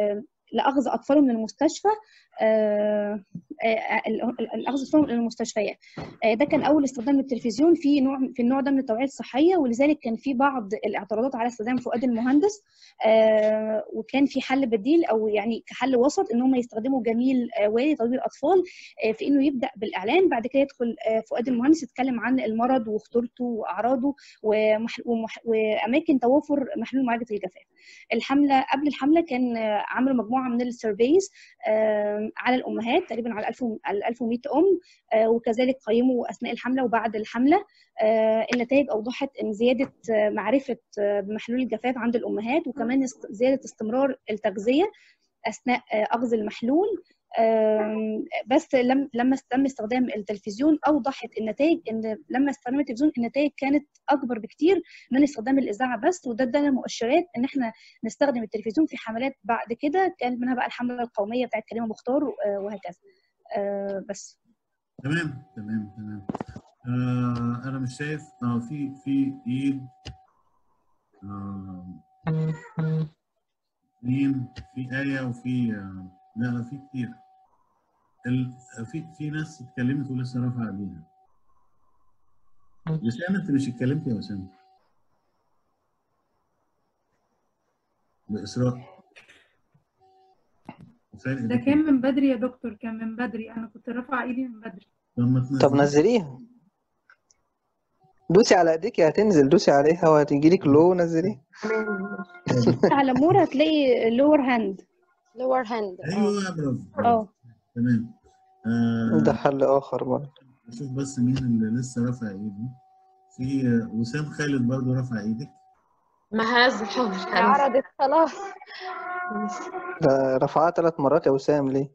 لاخذ اطفالهم من المستشفى آه، آه، ال- ال- اخذ اطفالهم الى المستشفيات آه، ده كان اول استخدام للتلفزيون في نوع في النوع ده من التوعيه الصحيه ولذلك كان في بعض الاعتراضات على استخدام فؤاد المهندس آه، وكان في حل بديل او يعني كحل وسط ان هم يستخدموا جميل آه، والي طبيب الاطفال آه، في انه يبدا بالاعلان بعد كده يدخل آه، فؤاد المهندس يتكلم عن المرض وخطورته واعراضه ومح... ومح... واماكن توافر محلول معالجه الجفاف الحمله قبل الحمله كان آه، عملوا مجموعه من السيرفيز على الامهات تقريبا على 1000 و- على 1100 ام آه، وكذلك قيموا اثناء الحمله وبعد الحمله آه، النتائج اوضحت ان زياده آه، معرفه آه، بمحلول الجفاف عند الامهات وكمان است- زياده استمرار التغذيه اثناء آه، اخذ المحلول آم، بس لم لما تم استخدام التلفزيون اوضحت النتائج ان لما استخدمنا التلفزيون النتائج كانت اكبر بكتير من استخدام الاذاعه بس وده ادانا مؤشرات ان احنا نستخدم التلفزيون في حملات بعد كده كان منها بقى الحمله القوميه بتاعت كريمه مختار آه، وهكذا آه، بس تمام تمام تمام آه انا مش شايف اه في في ايد آه اثنين في آية وفي آه لا لا في كتير ال... في في ناس اتكلمت ولسه رافعة ايديها وسام انت مش اتكلمت يا وسام بإسراء وسام ده كان من بدري يا دكتور كان من بدري انا كنت رافعه ايدي من بدري طب نزليها دوسي على ايديك هتنزل دوسي عليها وهتيجي لك لو نزليها على مور هتلاقي لور هاند لور هاند ايوه برافو اه تمام آه ده حل اخر برضه اشوف بس مين اللي لسه رافع ايده في آه، وسام خالد برضو رافع ايدك مهاز حاضر عرضت خلاص ده رفعها ثلاث مرات يا وسام ليه؟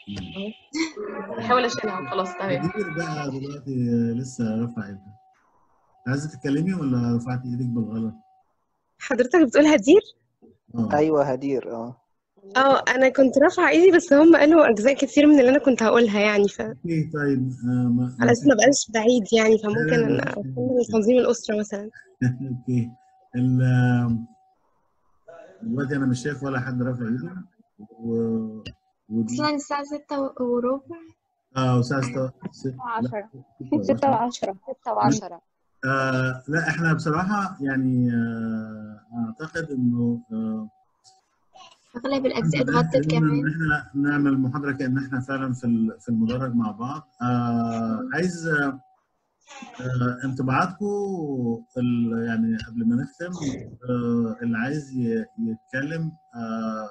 بحاول اشيلها خلاص تمام كتير بقى دلوقتي آه، لسه رافع ايدها عايزه تتكلمي ولا رفعت ايدك بالغلط؟ حضرتك بتقول هدير؟ ايوه هدير اه اه انا كنت رافعه ايدي بس هم قالوا اجزاء كتير من اللي انا كنت هقولها يعني ف اوكي طيب آه ما على اساس ما بقاش بعيد يعني فممكن لا، انا لا، اكمل تنظيم الاسره مثلا اوكي ال آم، دلوقتي انا مش شايف ولا حد رافع ايده و ودي اصلا الساعة ستة وربع اه وساعة ستة ست- عشرة لا، ستة ستة وعشرة ستة وعشرة آه لا احنا بصراحة يعني آه اعتقد انه آه اغلب الاجزاء إن اتغطت إحنا- كمان ان احنا نعمل محاضرة كأن احنا فعلا في ال- في المدرج مع بعض آه عايز آه آه، انطباعاتكم ال- يعني قبل ما نختم آه اللي عايز ي- يتكلم آه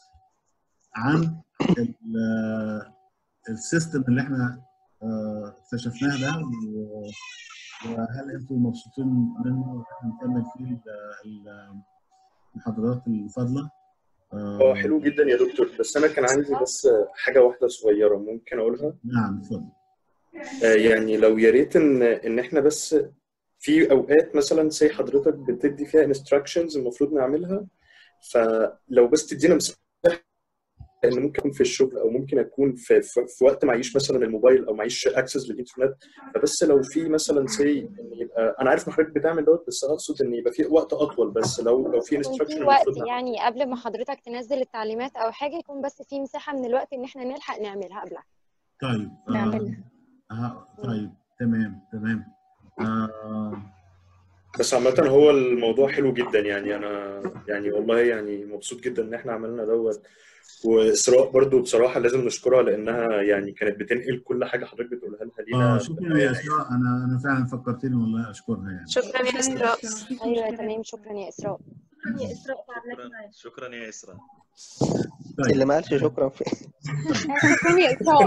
عن ال- آه، السيستم اللي احنا آه، اكتشفناه ده و- وهل انتم مبسوطين منه واحنا نكمل فيه ال- ال- المحاضرات الفاضله؟ هو حلو جدا يا دكتور بس انا كان عندي بس حاجه واحده صغيره ممكن اقولها نعم اتفضل آه، يعني لو يا ريت ان ان احنا بس في اوقات مثلا زي حضرتك بتدي فيها انستراكشنز المفروض نعملها فلو بس تدينا مساحه ان ممكن اكون في الشغل او ممكن اكون في, في, في وقت معيش مثلا الموبايل او معيش اكسس للانترنت فبس لو في مثلا سي ان يبقى انا عارف ان حضرتك بتعمل دوت بس اقصد ان يبقى في وقت اطول بس لو لو في يكون انستراكشن في وقت المفروض نعملها. يعني قبل ما حضرتك تنزل التعليمات او حاجه يكون بس في مساحه من الوقت ان احنا نلحق نعملها قبلها طيب آه نعملها. آه طيب تمام تمام آه بس عامة هو الموضوع حلو جدا يعني أنا يعني والله يعني مبسوط جدا إن إحنا عملنا دوت وإسراء برضو بصراحة لازم نشكرها لأنها يعني كانت بتنقل كل حاجة حضرتك بتقولها لها لينا اه شكرا يا اسراء انا انا فعلا فكرتني والله اشكرها يعني شكرا يا إسراء ايوه تمام شكرا يا اسراء يا اسراء تعبناكي معايا شكرا يا إسراء اللي ما قالش شكرا في شكرا يا اسراء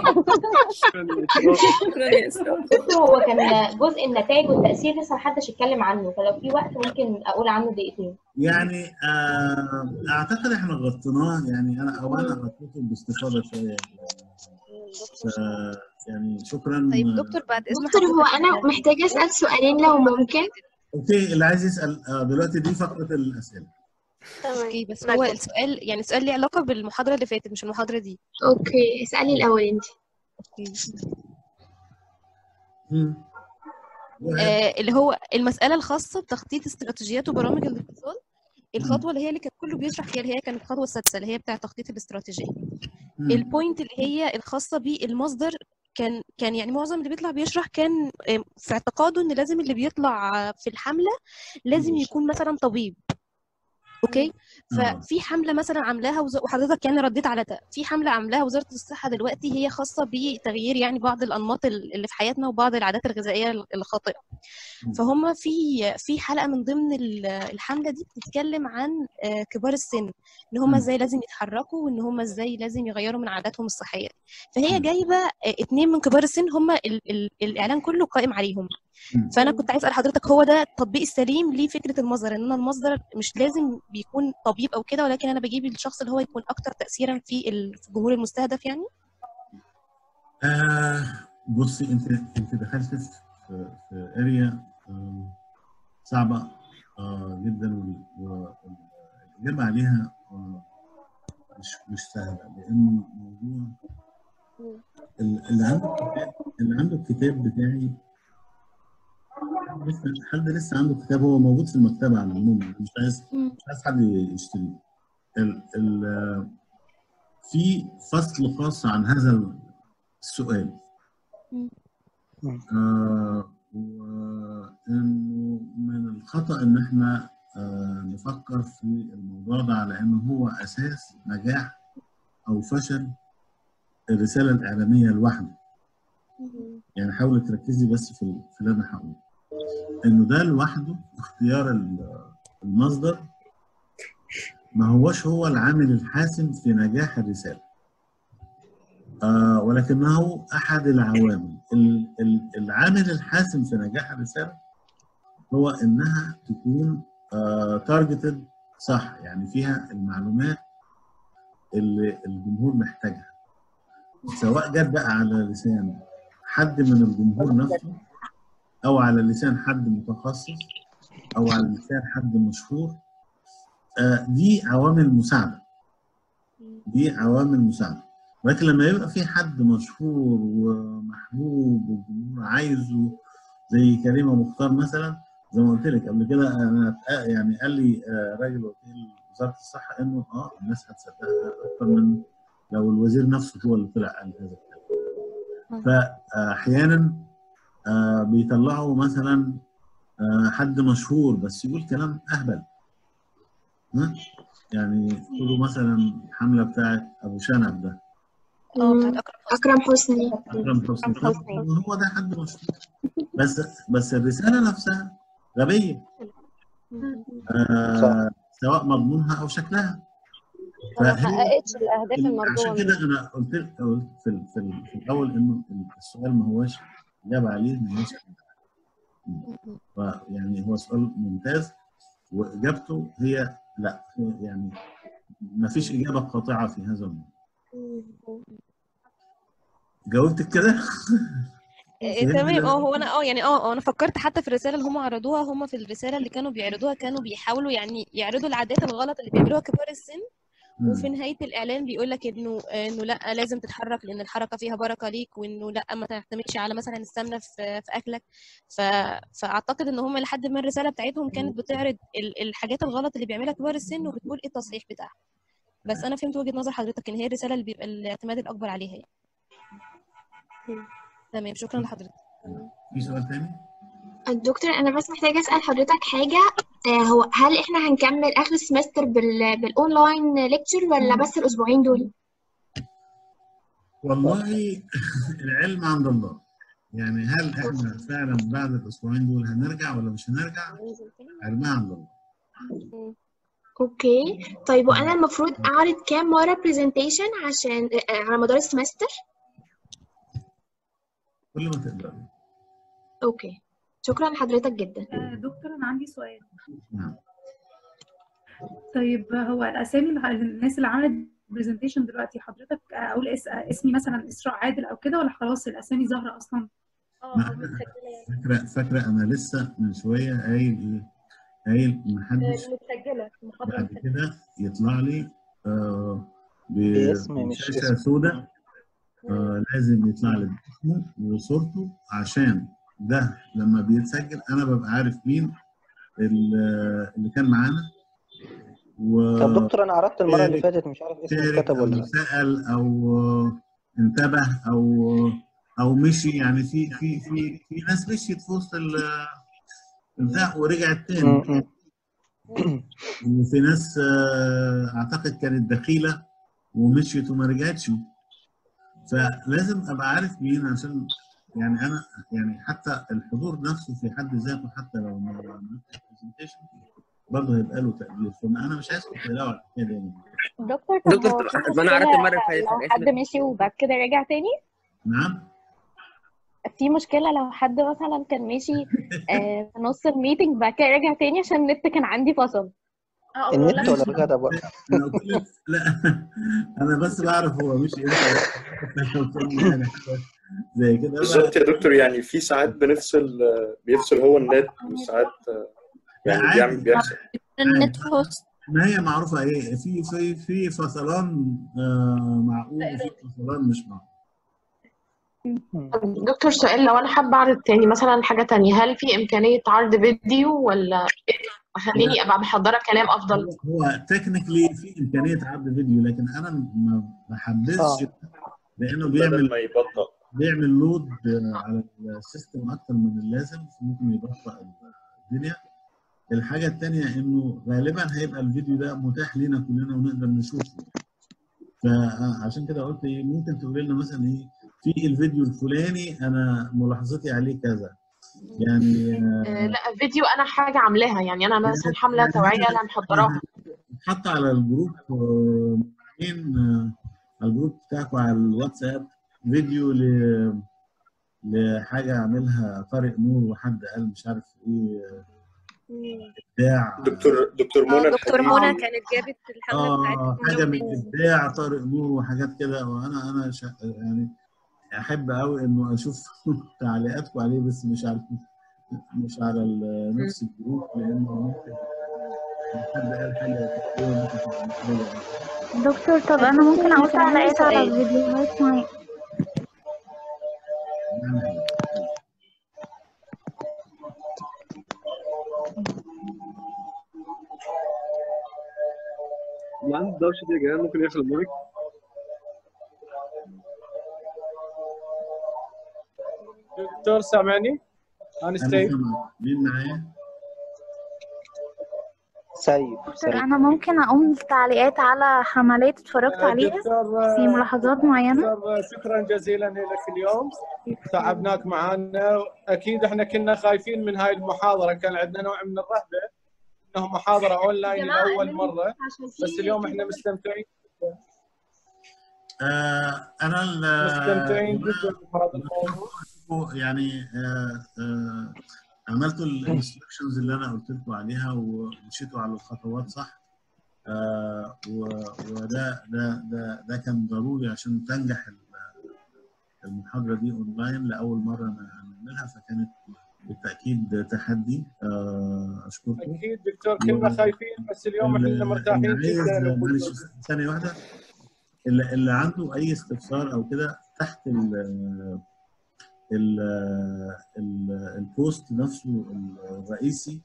شكرا يا اسراء هو كان جزء النتائج والتأثير لسه محدش اتكلم عنه فلو في وقت ممكن أقول عنه دقيقتين يعني آه اعتقد احنا غطيناه يعني انا او انا غطيته باستفاضه شويه ف- يعني شكرا طيب دكتور بعد اذن دكتور هو انا محتاجة اسأل سؤالين لو ممكن اوكي اللي عايز يسال آه دلوقتي دي فقره الاسئله اوكي بس هو السؤال يعني سؤال ليه علاقه بالمحاضره اللي فاتت مش المحاضره دي اوكي اسألي الاول انت اوكي آه اللي هو المساله الخاصه بتخطيط استراتيجيات وبرامج الاتصال الخطوه اللي هي اللي كان كله بيشرح فيها اللي هي كانت الخطوه السادسه اللي هي بتاع تخطيط الاستراتيجيه مم. البوينت اللي هي الخاصه بالمصدر كان كان يعني معظم اللي بيطلع بيشرح كان آه، في اعتقاده ان لازم اللي بيطلع في الحمله لازم يكون مثلا طبيب اوكي آه. ففي حمله مثلا عاملاها وز... وحضرتك يعني رديت على ده في حمله عاملاها وزاره الصحه دلوقتي هي خاصه بتغيير يعني بعض الانماط ال- اللي في حياتنا وبعض العادات الغذائيه ال- الخاطئه فهم في في حلقه من ضمن ال- الحمله دي بتتكلم عن آه، كبار السن ان هم مم. ازاي لازم يتحركوا وان هم ازاي لازم يغيروا من عاداتهم الصحيه فهي جايبه آه، اتنين من كبار السن هم ال... ال... الاعلان كله قائم عليهم مم. فانا كنت عايز اسال حضرتك هو ده التطبيق السليم لفكره المصدر ان انا المصدر مش لازم بيكون طبيب او كده ولكن انا بجيب الشخص اللي هو يكون اكتر تاثيرا في ال- في الجمهور المستهدف يعني آه بصي انت انت دخلت في في, في اريا آه صعبه آه جدا وال- والاجابه عليها آه مش مش سهله لان الموضوع ال- اللي عنده الكتاب اللي عنده الكتاب بتاعي لسه حد لسه عنده كتاب هو موجود في المكتبه على العموم أنا مش عايز مش عايز حد يشتريه ال ال في فصل خاص عن هذا السؤال آه وانه من الخطا ان احنا آه نفكر في الموضوع ده على انه هو اساس نجاح او فشل الرساله الاعلاميه لوحده يعني حاولي تركزي بس في ال- في اللي انا هقوله انه ده لوحده اختيار ال- المصدر ما هوش هو العامل الحاسم في نجاح الرساله آه ولكنه احد العوامل ال- ال- العامل الحاسم في نجاح الرساله هو انها تكون تارجتد صح يعني فيها المعلومات اللي الجمهور محتاجها سواء جت بقى على لسان حد من الجمهور نفسه او على لسان حد متخصص او على لسان حد مشهور آه، دي عوامل مساعده دي عوامل مساعده ولكن لما يبقى في حد مشهور ومحبوب والجمهور عايزه زي كريمه مختار مثلا زي ما قلت لك قبل كده انا اتق- يعني قال لي آه، راجل وكيل وزاره الصحه انه اه الناس هتصدقها اكتر من لو الوزير نفسه هو اللي طلع قال هذا الكلام فاحيانا آه، بيطلعوا مثلا آه، حد مشهور بس يقول كلام اهبل ها؟ يعني خدوا مثلا الحمله بتاعت ابو شنب ده أكرم حسني اكرم حسني طب هو ده حد مشهور بس بس الرساله نفسها غبيه آه سواء مضمونها او شكلها وما فهي حققتش الاهداف المرجوه عشان منها كده انا قلت لك قلت في, ال- في, ال- في الاول انه السؤال ما هوش اجابه عليه ما هوش يعني هو سؤال ممتاز واجابته هي لا هي يعني ما فيش اجابه قاطعه في هذا الموضوع جاوبتك كده؟ إيه، فهمت تمام ده؟ اه هو انا اه يعني اه اه انا فكرت حتى في الرساله اللي هم عرضوها هم في الرساله اللي كانوا بيعرضوها كانوا بيحاولوا يعني يعرضوا العادات الغلط اللي بيعملوها كبار السن مم. وفي نهايه الاعلان بيقول لك انه انه لا لازم تتحرك لان الحركه فيها بركه ليك وانه لا ما تعتمدش على مثلا السمنه في في اكلك ف... فاعتقد ان هم لحد ما الرساله بتاعتهم كانت بتعرض ال- الحاجات الغلط اللي بيعملها كبار السن وبتقول ايه التصحيح بتاعها بس انا فهمت وجهه نظر حضرتك ان هي الرساله اللي بيبقى الاعتماد الاكبر عليها يعني تمام شكرا لحضرتك في سؤال تاني؟ الدكتور أنا بس محتاجة أسأل حضرتك حاجة آه، هو هل إحنا هنكمل آخر السمستر بال بالأونلاين ليكتشر ولا بس الأسبوعين دول؟ والله العلم عند الله يعني هل احنا فعلا بعد الاسبوعين دول هنرجع ولا مش هنرجع؟ علمها عند الله أوكي طيب وأنا المفروض أعرض كام مرة برزنتيشن عشان آه، على مدار السمستر؟ كل ما تقدر أوكي شكرا لحضرتك جدا آه، دكتور أنا عندي سؤال نعم طيب هو الأسامي اللي- الناس اللي عملت برزنتيشن دلوقتي حضرتك آه، أقول اس- آه، اسمي مثلا إسراء عادل أو كده ولا خلاص الأسامي ظاهرة أصلا؟ فاكره فاكره انا لسه من شويه قايل ايه؟ قايل محدش متسجلة المحاضرة بعد كده يطلع لي آه باسم مش بشاشه اسم. سوداء آه لازم يطلع لي اسمه وصورته عشان ده لما بيتسجل انا ببقى عارف مين ال- اللي كان معانا و طب دكتور انا عرضت المره اللي شارك فاتت مش عارف اسمه شارك اتكتب او ولا لا سأل او انتبه او او مشي يعني في في في في ناس مشيت في وسط ال- البتاع ورجعت تاني م- م. وفي ناس آه، اعتقد كانت دخيله ومشيت وما رجعتش فلازم ابقى عارف مين عشان يعني انا يعني حتى الحضور نفسه في حد ذاته حتى لو ما عملتش برزنتيشن برضه هيبقى له تقدير فانا مش عايزكم تقلقوا على الحكايه دي يعني. دكتور طب دكتور هو في ما انا عرضت مشكلة المره اللي فاتت لو كان حد اسم مشي وبعد كده رجع تاني نعم في مشكلة لو حد مثلا كان ماشي آه، في نص الميتنج بعد كده رجع تاني عشان النت كان عندي فصل اه النت والله ولا الغدا بقى انا قلت لك لا انا بس بعرف هو مشي امتى لو كان يعني حاجة زي كده بالظبط يا دكتور يعني في ساعات بنفصل بيفصل هو النت وساعات لا يعني عادي بيعمل بيحصل النت هوست ما هي معروفه ايه في في في فصلان آه، معقول وفي فصلان مش معقول دكتور سؤال لو انا حابه اعرض تاني مثلا حاجه تانية هل في امكانيه عرض فيديو ولا خليني ابقى محضره كلام افضل هو تكنيكلي في امكانيه عرض فيديو لكن انا ما بحبذش اه لانه بدل بيعمل ما يبطأ بيعمل لود على السيستم اكتر من اللازم فممكن يبطئ الدنيا الحاجه الثانيه انه غالبا هيبقى الفيديو ده متاح لنا كلنا ونقدر نشوفه فعشان كده قلت ايه ممكن تقول لنا مثلا ايه في الفيديو الفلاني انا ملاحظتي عليه كذا يعني آه، لا فيديو انا حاجه عاملاها يعني انا مثلا حمله توعيه انا محضراها حط على الجروب آه، مين آه، على الجروب بتاعكم على الواتساب فيديو ل لحاجه عاملها طارق نور وحد قال مش عارف ايه آه، ابداع دكتور دكتور منى دكتور الحديدي منى كانت جابت الحملة اه بتاعتهم حاجه من يومين ابداع طارق نور وحاجات كده وانا انا شا... يعني احب قوي انه اشوف تعليقاتكم عليه بس مش على مش على ال- نفس الجروب لانه ممكن حد قال حاجه تقريبا ممكن تبقى محرجه دكتور طب انا ممكن اقول ممكن أعمل تعليقات على سؤال الفيديوهات معايا يعني ما عندي دوشة دي يا جدعان ممكن يقفل المايك دكتور سامعني؟ انا انا ستيف سامع مين معايا؟ سيد دكتور سيد انا ممكن اقوم بالتعليقات على حملات اتفرجت عليها دكتور في ملاحظات معينة دكتور شكرا جزيلا لك اليوم تعبناك معانا اكيد احنا كنا خايفين من هاي المحاضره كان عندنا نوع من الرهبه انه محاضره يا اونلاين جماعة لاول اللي مره عشان بس في اليوم في احنا مستمتعين آه انا ال- مستمتعين جماعة جدا بهذا الموضوع يعني آه آه عملتوا الانستركشنز اللي انا قلت لكم عليها ومشيتوا على الخطوات صح آه و- وده ده ده ده كان ضروري عشان تنجح ال- المحاضره دي اونلاين لاول مره نعملها فكانت بالتاكيد تحدي آه اشكركم اكيد دكتور كنا خايفين بس اليوم احنا اللي مرتاحين عايز جدا معلش ثانيه واحده اللي, اللي عنده اي استفسار او كده تحت ال ال ال البوست نفسه الرئيسي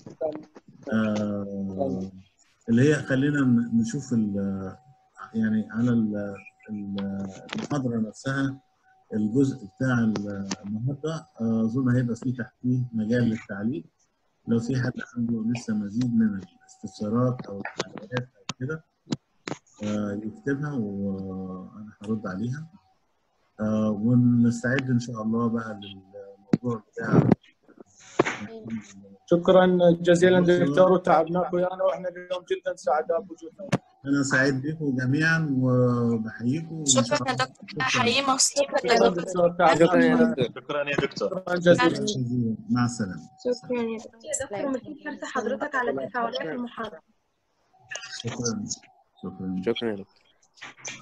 آه اللي هي خلينا نشوف ال- يعني على ال- ال- المحاضره نفسها الجزء بتاع النهارده آه، اظن هيبقى فيه تحتيه مجال للتعليق لو في حد عنده لسه مزيد من الاستفسارات او التعليقات او كده آه، يكتبها وانا هرد عليها آه، ونستعد ان شاء الله بقى للموضوع بتاع شكرا جزيلا دكتور وتعبناك ويانا واحنا اليوم جدا سعداء بوجودنا انا سعيد بكم جميعا وبحييكم وان شاء شكرا يا الله دكتور حقيقي مبسوطة شكرا دكتور تعبناك شكرا يا دكتور شكرا يا دكتور شكرا جزيلا جزيلا مع السلامه شكرا يا دكتور يا دكتور ميرسي كارت حضرتك على التفاعلات في المحاضرة شكرا شكرا شكرا يا دكتور